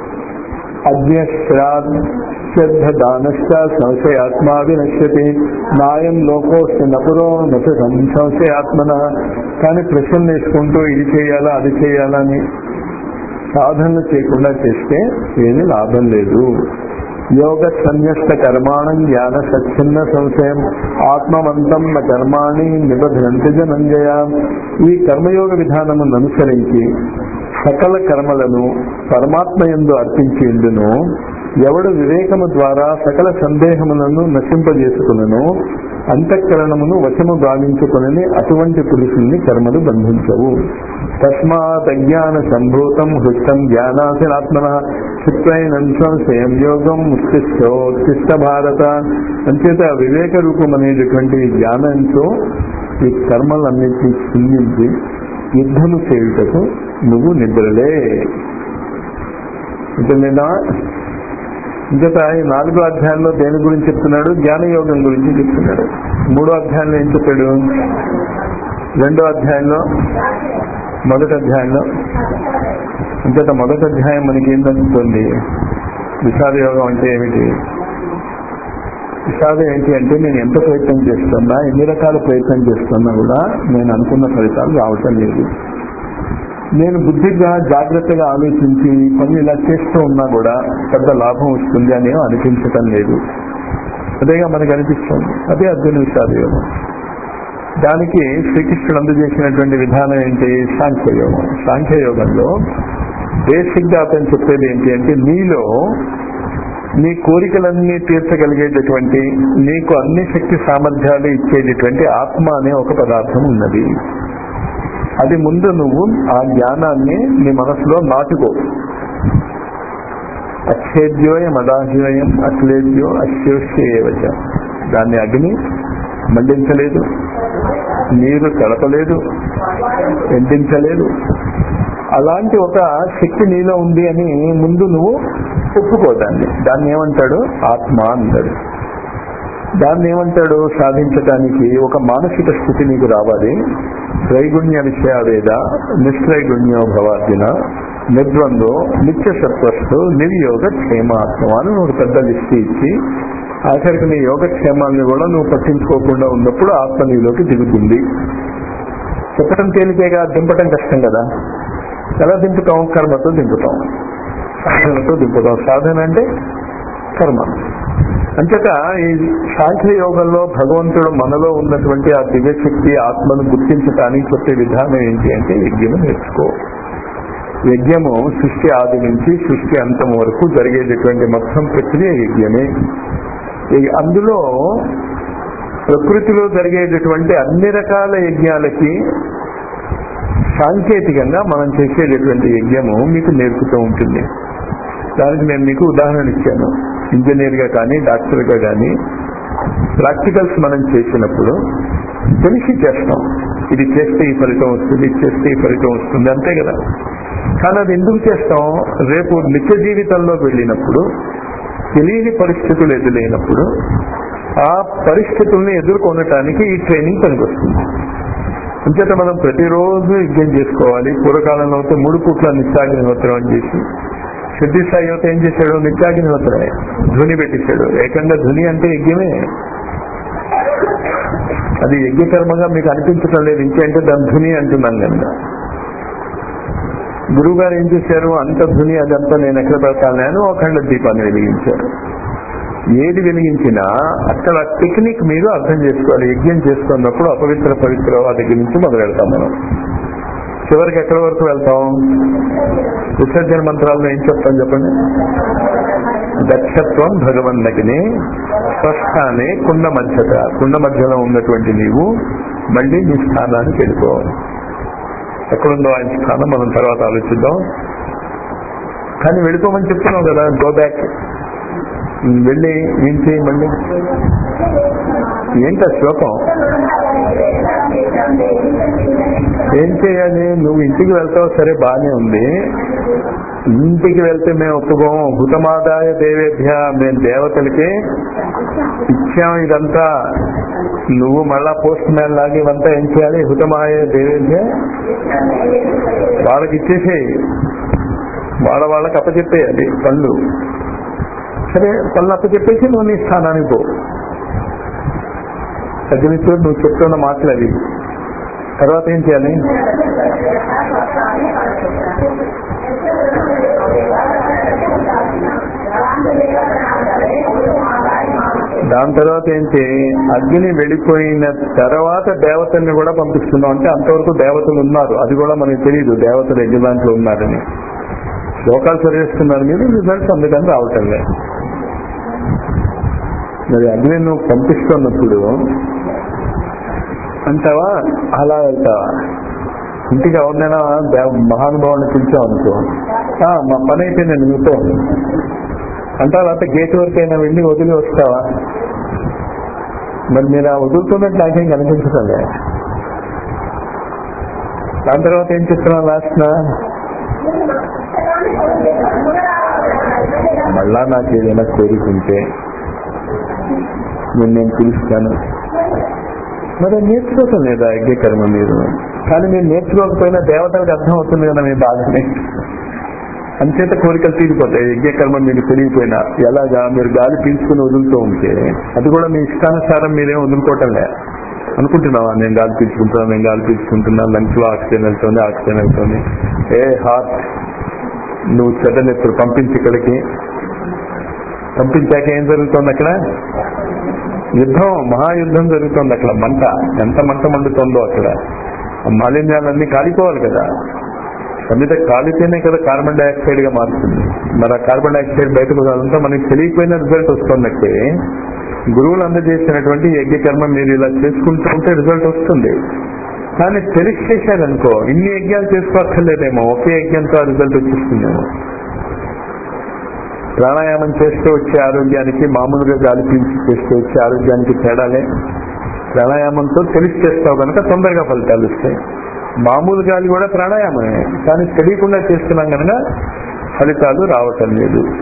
Speaker 2: అజ్ఞశ్రాద్ శ్రద్ధ దానశ్చ సంశయాత్మా వినశ్యతే నాయం లోకోస్త నపురో నచ సంశయాత్మన కానీ ప్రశ్నలు వేసుకుంటూ ఇది చేయాలా అది చేయాలా అని సాధనలు చేయకుండా చేస్తే ఏమీ లాభం లేదు యోగ సన్యస్త కర్మాణం జ్ఞాన సచ్ఛిన్న సంశయం ఆత్మవంతం న కర్మాణి నిబధనంతి జనంజయ ఈ కర్మయోగ విధానమును అనుసరించి సకల కర్మలను పరమాత్మ ఎందు అర్పించేందును ఎవడు వివేకము ద్వారా సకల సందేహములను నశింపజేసుకునను అంతఃకరణమును వశము గావించుకునని అటువంటి పురుషుల్ని కర్మలు బంధించవు తస్మాత్ అజ్ఞాన సంభూతం హృష్టం జ్ఞానాశనాత్మన చిత్రైనం సంశయం యోగం ఉత్తిష్టోత్తిష్ట భారత అంచేత వివేక రూపం అనేటటువంటి జ్ఞానంతో ఈ కర్మలన్నింటినీ చిందించి యుద్ధము చేయుటకు నువ్వు నిద్రలే ఇంతేనా ఇంకట ఈ నాలుగో అధ్యాయంలో దేని గురించి చెప్తున్నాడు జ్ఞాన యోగం గురించి చెప్తున్నాడు మూడో అధ్యాయంలో ఏం చెప్పాడు రెండో అధ్యాయంలో మొదటి అధ్యాయంలో ఇంకట మొదటి అధ్యాయం మనకి ఏం తగ్గుతుంది విషాద యోగం అంటే ఏమిటి విషాదం ఏంటి అంటే నేను ఎంత ప్రయత్నం చేస్తున్నా ఎన్ని రకాల ప్రయత్నం చేస్తున్నా కూడా నేను అనుకున్న ఫలితాలు రావటం లేదు నేను బుద్ధిగా జాగ్రత్తగా ఆలోచించి పని ఇలా చేస్తూ ఉన్నా కూడా పెద్ద లాభం వస్తుంది అని అనిపించటం లేదు అదేగా మనకు అనిపిస్తుంది అదే అర్జున విషాద యోగం దానికి శ్రీకృష్ణుడు అందజేసినటువంటి విధానం ఏంటి సాంఖ్యయోగం సాంఖ్యయోగంలో బేసిక్ గా అతను చెప్పేది ఏంటి అంటే నీలో నీ కోరికలన్నీ తీర్చగలిగేటటువంటి నీకు అన్ని శక్తి సామర్థ్యాలు ఇచ్చేటటువంటి ఆత్మ అనే ఒక పదార్థం ఉన్నది అది ముందు నువ్వు ఆ జ్ఞానాన్ని నీ మనసులో నాటుకో అచ్ఛేద్యోయం అదాహ్యోయం అశ్లేద్యో అశ్యోష్యేవచ దాన్ని అగ్ని మండించలేదు నీరు కలపలేదు ఎండించలేదు అలాంటి ఒక శక్తి నీలో ఉంది అని ముందు నువ్వు ఒప్పుకోదాన్ని దాన్ని ఏమంటాడు ఆత్మ అంటాడు దాన్ని ఏమంటాడు సాధించడానికి ఒక మానసిక స్థితి నీకు రావాలి త్రైగుణ్య విషయావేద నిస్త్రైగుణ్యో భవార్జున నిర్ద్వందో నిత్య సత్వస్తు నిర్యోగ క్షేమాత్మ అని ఒక పెద్ద లిస్ట్ ఇచ్చి ఆఖరికి నీ యోగక్షేమాన్ని కూడా నువ్వు పట్టించుకోకుండా ఉన్నప్పుడు ఆత్మ నీలోకి దిగుతుంది చెప్పడం తేలికేగా దింపటం కష్టం కదా ఎలా దింపుతాం కర్మతో దింపుతాం సాధనతో దింపుతాం సాధన అంటే కర్మ అంతేత ఈ సాంఖ్య యోగంలో భగవంతుడు మనలో ఉన్నటువంటి ఆ దివ్యశక్తి ఆత్మను గుర్తించడానికి చెప్పే విధానం ఏంటి అంటే యజ్ఞము నేర్చుకో యజ్ఞము సృష్టి ఆది నుంచి సృష్టి అంతం వరకు జరిగేటటువంటి మొత్తం ప్రక్రియ యజ్ఞమే ఈ- అందులో ప్రకృతిలో జరిగేటటువంటి అన్ని రకాల యజ్ఞాలకి సాంకేతికంగా మనం చేసేటటువంటి యజ్ఞము మీకు నేర్పుతూ ఉంటుంది దానికి నేను మీకు ఉదాహరణ ఇచ్చాను ఇంజనీర్ గా కానీ డాక్టర్ గా కానీ ప్రాక్టికల్స్ మనం చేసినప్పుడు తెలిసి చేస్తాం ఇది చేస్తే ఈ ఫలితం వస్తుంది ఇది చేస్తే ఈ ఫలితం వస్తుంది అంతే కదా కానీ అది ఎందుకు చేస్తాం రేపు నిత్య జీవితంలో వెళ్ళినప్పుడు తెలియని పరిస్థితులు ఎదురైనప్పుడు ఆ పరిస్థితుల్ని ఎదుర్కొనటానికి ఈ ట్రైనింగ్ పనికొస్తుంది అంచేత మనం ప్రతిరోజు యజ్ఞం చేసుకోవాలి పూర్వకాలంలో అయితే మూడు పూట్ల నిత్యాగ్నిహోత్రం అని చేసి సిద్ధి సాయి యువత ఏం చేశాడు నిత్యాగ్నిహోత్రమే ధ్వని పెట్టించాడు ఏకంగా ధ్వని అంటే యజ్ఞమే అది యజ్ఞకర్మగా మీకు అనిపించడం లేదు ఇంకేంటే దాని ధ్వని అంటున్నాను కనుక గురువు గారు ఏం చేశారు అంత ధ్వని అదంతా నేను ఎక్కడ పెడతాను అని అఖండ దీపాన్ని వెలిగించారు ఏది వెలిగించినా అక్కడ టెక్నిక్ మీరు అర్థం చేసుకోవాలి యజ్ఞం చేసుకున్నప్పుడు అపవిత్ర పవిత్ర దగ్గర నుంచి మొదలు పెడతాం మనం చివరికి ఎక్కడి వరకు వెళ్తాం విసర్జన మంత్రాల్లో ఏం చెప్తాం చెప్పండి దక్షత్వం భగవన్నగిని స్వస్థానే కుండ మధ్యత కుండ మధ్యలో ఉన్నటువంటి నీవు మళ్ళీ నీ స్థానానికి వెళ్ళిపోవాలి ఎక్కడుందో ఆయన స్థానం మనం తర్వాత ఆలోచిద్దాం కానీ వెళ్ళిపోమని చెప్తున్నావు కదా గో బ్యాక్ వెళ్ళి ఏం చేయి మళ్ళీ ఏంట శ్లోకం ఏం చేయాలి నువ్వు ఇంటికి వెళ్తావు సరే బానే ఉంది ఇంటికి వెళ్తే మేము ఒప్పుకోం హుతమాదాయ దేవేభ్య మేము దేవతలకి ఇచ్చాం ఇదంతా నువ్వు మళ్ళా పోస్ట్ మ్యాన్ లాగా ఇవంతా ఏం చేయాలి హుతమాయ దేవేభ్య వాళ్ళకి ఇచ్చేసేయి వాళ్ళ వాళ్ళకి అప్పచెప్పేయాలి పళ్ళు సరే పళ్ళు అప్పచెప్పేసి నువ్వు నీ స్థానానికి పో అగ్నితో నువ్వు చెప్తున్న మాటలు అవి తర్వాత ఏం చేయాలి దాని తర్వాత ఏంటి అగ్ని వెళ్ళిపోయిన తర్వాత దేవతల్ని కూడా పంపిస్తున్నాం అంటే అంతవరకు దేవతలు ఉన్నారు అది కూడా మనకు తెలియదు దేవతలు యజమాంట్లో ఉన్నారని లోకాలు చదివిస్తున్నారు మీరు రిజల్ట్స్ అందుకని రావటం లేదు మరి అగ్ని నువ్వు పంపిస్తున్నప్పుడు అంటావా అలా వెళ్తావా ఇంటికి ఎవరినైనా దేవ- మహానుభావుని పిలిచావు అనుకో "ఆ, మా పని అయిపోయిందండి మీతో అంటావా లేకపోతే గేట్ వరకు అయినా వెళ్ళి వదిలి వస్తావా మరి మీరు ఆ వదులుతున్నట్టు నాకేం కనిపించదండి దాని తర్వాత ఏం చెప్తున్నావు లాస్ట్ మళ్ళా నాకు ఏదైనా కోరుకుంటే నేను నేను పిలుస్తాను మరి అది నేర్చుకోవటం లేదా యజ్ఞకర్మ మీరు కానీ మీరు నేర్చుకోకపోయినా దేవతలకు అర్థం అవుతుంది కదా మీ బాధని అంచేత కోరికలు తీరిపోతాయి యజ్ఞకర్మ మీరు తెలియపోయినా ఎలాగా మీరు గాలి పీల్చుకుని వదులుతూ ఉంటే అది కూడా మీ ఇష్టానుసారం మీరేం వదులుకోవటం లే అనుకుంటున్నావా నేను గాలి పీల్చుకుంటున్నా నేను గాలి పీల్చుకుంటున్నా లంచ్ లో ఆక్సిజన్ వెళ్తుంది ఆక్సిజన్ వెళ్తుంది ఏ హార్ట్ నువ్వు చెడ్డనెప్పుడు పంపించి ఇక్కడికి పంపించాక ఏం జరుగుతుంది అక్కడ యుద్ధం మహాయుద్ధం జరుగుతుంది అక్కడ మంట ఎంత మంట మండుతుందో అక్కడ ఆ మాలిన్యాలన్నీ కాలిపోవాలి కదా సమిత కాలితేనే కదా కార్బన్ డైఆక్సైడ్ గా మారుతుంది మరి ఆ కార్బన్ డైఆక్సైడ్ బయటకు రాదంతా మనకి తెలియకపోయిన రిజల్ట్ వస్తున్నట్టే గురువులు అందజేసినటువంటి యజ్ఞ కర్మ మీరు ఇలా చేసుకుంటూ ఉంటే రిజల్ట్ వస్తుంది కానీ తెలిసి చేశారనుకో ఇన్ని యజ్ఞాలు చేసుకోక్కర్లేదేమో ఒకే యజ్ఞంతో ఆ రిజల్ట్ వచ్చేస్తుందేమో ప్రాణాయామం చేస్తూ వచ్చే ఆరోగ్యానికి మామూలుగా గాలి పీల్చి చేస్తూ వచ్చే ఆరోగ్యానికి తేడాలే ప్రాణాయామంతో తెలిసి చేస్తావు కనుక తొందరగా ఫలితాలు వస్తాయి మామూలు గాలి కూడా ప్రాణాయామమే కానీ తెలియకుండా చేస్తున్నాం కనుక ఫలితాలు రావటం లేదు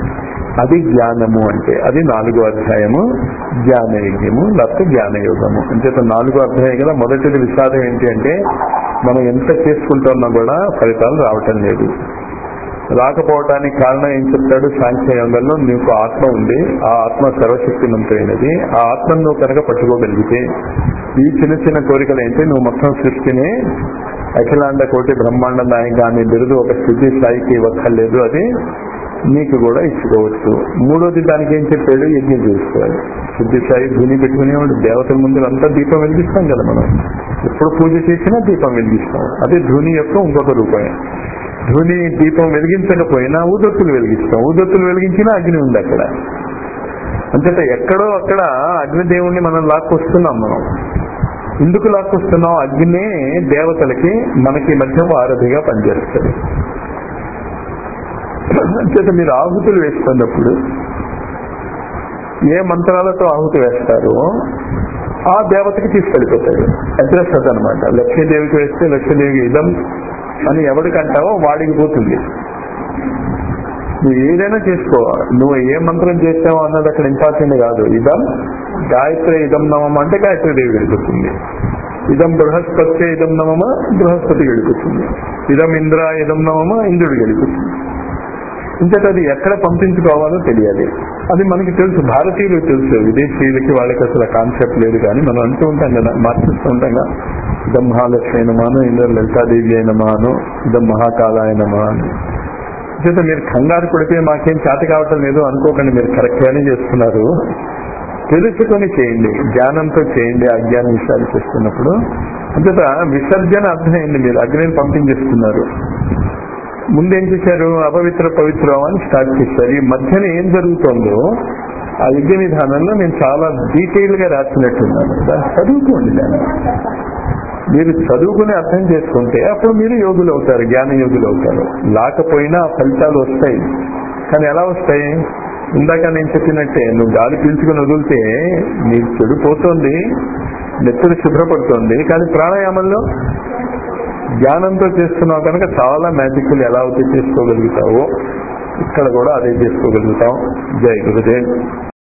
Speaker 2: అది జ్ఞానము అంటే అది నాలుగో అధ్యాయము జ్ఞాన యజ్ఞము లేకపోతే జ్ఞాన యోగము అంచేత నాలుగో అధ్యాయం కదా మొదటిది విషాదం ఏంటి అంటే మనం ఎంత చేసుకుంటున్నా కూడా ఫలితాలు రావటం లేదు రాకపోవటానికి కారణం ఏం చెప్తాడు సాంఖ్య యోగంలో నీకు ఆత్మ ఉంది ఆ ఆత్మ సర్వశక్తిమంతమైనది ఆ ఆత్మను నువ్వు కనుక పట్టుకోగలిగితే ఈ చిన్న చిన్న కోరికలు ఏంటి నువ్వు మొత్తం సృష్టిని అఖిలాండ కోటి బ్రహ్మాండ నాయక అనే బిరుదు ఒక స్థితి స్థాయికి ఇవ్వక్కర్లేదు అది నీకు కూడా ఇచ్చుకోవచ్చు మూడోది దానికి ఏం చెప్పాడు యజ్ఞం చేసుకోవాలి శుద్ధి స్థాయి ధూని పెట్టుకునేవాడు దేవతల ముందు అంతా దీపం వెలిగిస్తాం కదా మనం ఎప్పుడు పూజ చేసినా దీపం వెలిగిస్తాం అదే ధూని యొక్క ఇంకొక రూపాయి ధూని దీపం వెలిగించకపోయినా ఊదొత్తులు వెలిగిస్తాం ఊదొత్తులు వెలిగించినా అగ్ని ఉంది అక్కడ అంతేత ఎక్కడో అక్కడ అగ్నిదేవుణ్ణి మనం లాక్కొస్తున్నాం మనం ఎందుకు లాక్కొస్తున్నాం అగ్నే దేవతలకి మనకి మధ్య వారధిగా పనిచేస్తుంది అంచేత మీరు ఆహుతులు వేస్తున్నప్పుడు ఏ మంత్రాలతో ఆహుతి వేస్తారో ఆ దేవతకి తీసుకెళ్ళిపోతాడు అడ్రస్ అదనమాట లక్ష్మీదేవికి వేస్తే లక్ష్మీదేవికి ఇదం అని ఎవడికి అంటావో వాడికి పోతుంది నువ్వు ఏదైనా చేసుకో నువ్వు ఏ మంత్రం చేస్తావో అన్నది అక్కడ ఇంపార్టెంట్ కాదు ఇదం గాయత్రి ఇదం నమం అంటే గాయత్రి దేవి వెళ్ళిపోతుంది ఇదం బృహస్పతి ఇదం నమమ బృహస్పతి వెళ్ళిపోతుంది ఇదం ఇంద్ర ఇదం నమమ ఇంద్రుడు వెళ్ళిపోతుంది ఇంతట అది ఎక్కడ పంపించుకోవాలో తెలియాలి అది మనకి తెలుసు భారతీయులకు తెలుసు విదేశీయులకి వాళ్ళకి అసలు కాన్సెప్ట్ లేదు కానీ మనం అంటూ ఉంటాం కదా మార్చిస్తూ ఉంటాం కదా ఇదం మహాలక్ష్మి అయినమాను ఇంద్ర లలితాదేవి అయినమాను ఇదం మహాకాలాయనమాను చేత మీరు కంగారు పడితే మాకేం చేత కావటం లేదు అనుకోకండి మీరు కరెక్ట్ గానే చేస్తున్నారు తెలుసుకొని చేయండి జ్ఞానంతో చేయండి అజ్ఞాన విషయాలు చేస్తున్నప్పుడు అంతేత విసర్జన అర్థమైంది మీరు అగ్నిని పంపించేస్తున్నారు ముందేం చేశారు అపవిత్ర పవిత్రం అని స్టార్ట్ చేశారు ఈ మధ్యన ఏం జరుగుతుందో ఆ యజ్ఞ విధానంలో నేను చాలా డీటెయిల్ గా రాసినట్టున్నాను దాన్ని చదువుకోండి దాన్ని మీరు చదువుకుని అర్థం చేసుకుంటే అప్పుడు మీరు యోగులు అవుతారు జ్ఞాన యోగులు అవుతారు లేకపోయినా ఫలితాలు వస్తాయి కానీ ఎలా వస్తాయి ఇందాక నేను చెప్పినట్టే నువ్వు గాలి పీల్చుకుని వదిలితే నీ చెడు పోతుంది నెత్తురు శుభ్రపడుతుంది కానీ ప్రాణాయామంలో జ్ఞానంతో చేస్తున్నావు కనుక చాలా మ్యాజిక్లు ఎలా అయితే చేసుకోగలుగుతావో ఇక్కడ కూడా అదే చేసుకోగలుగుతాం జై గురుదేవ్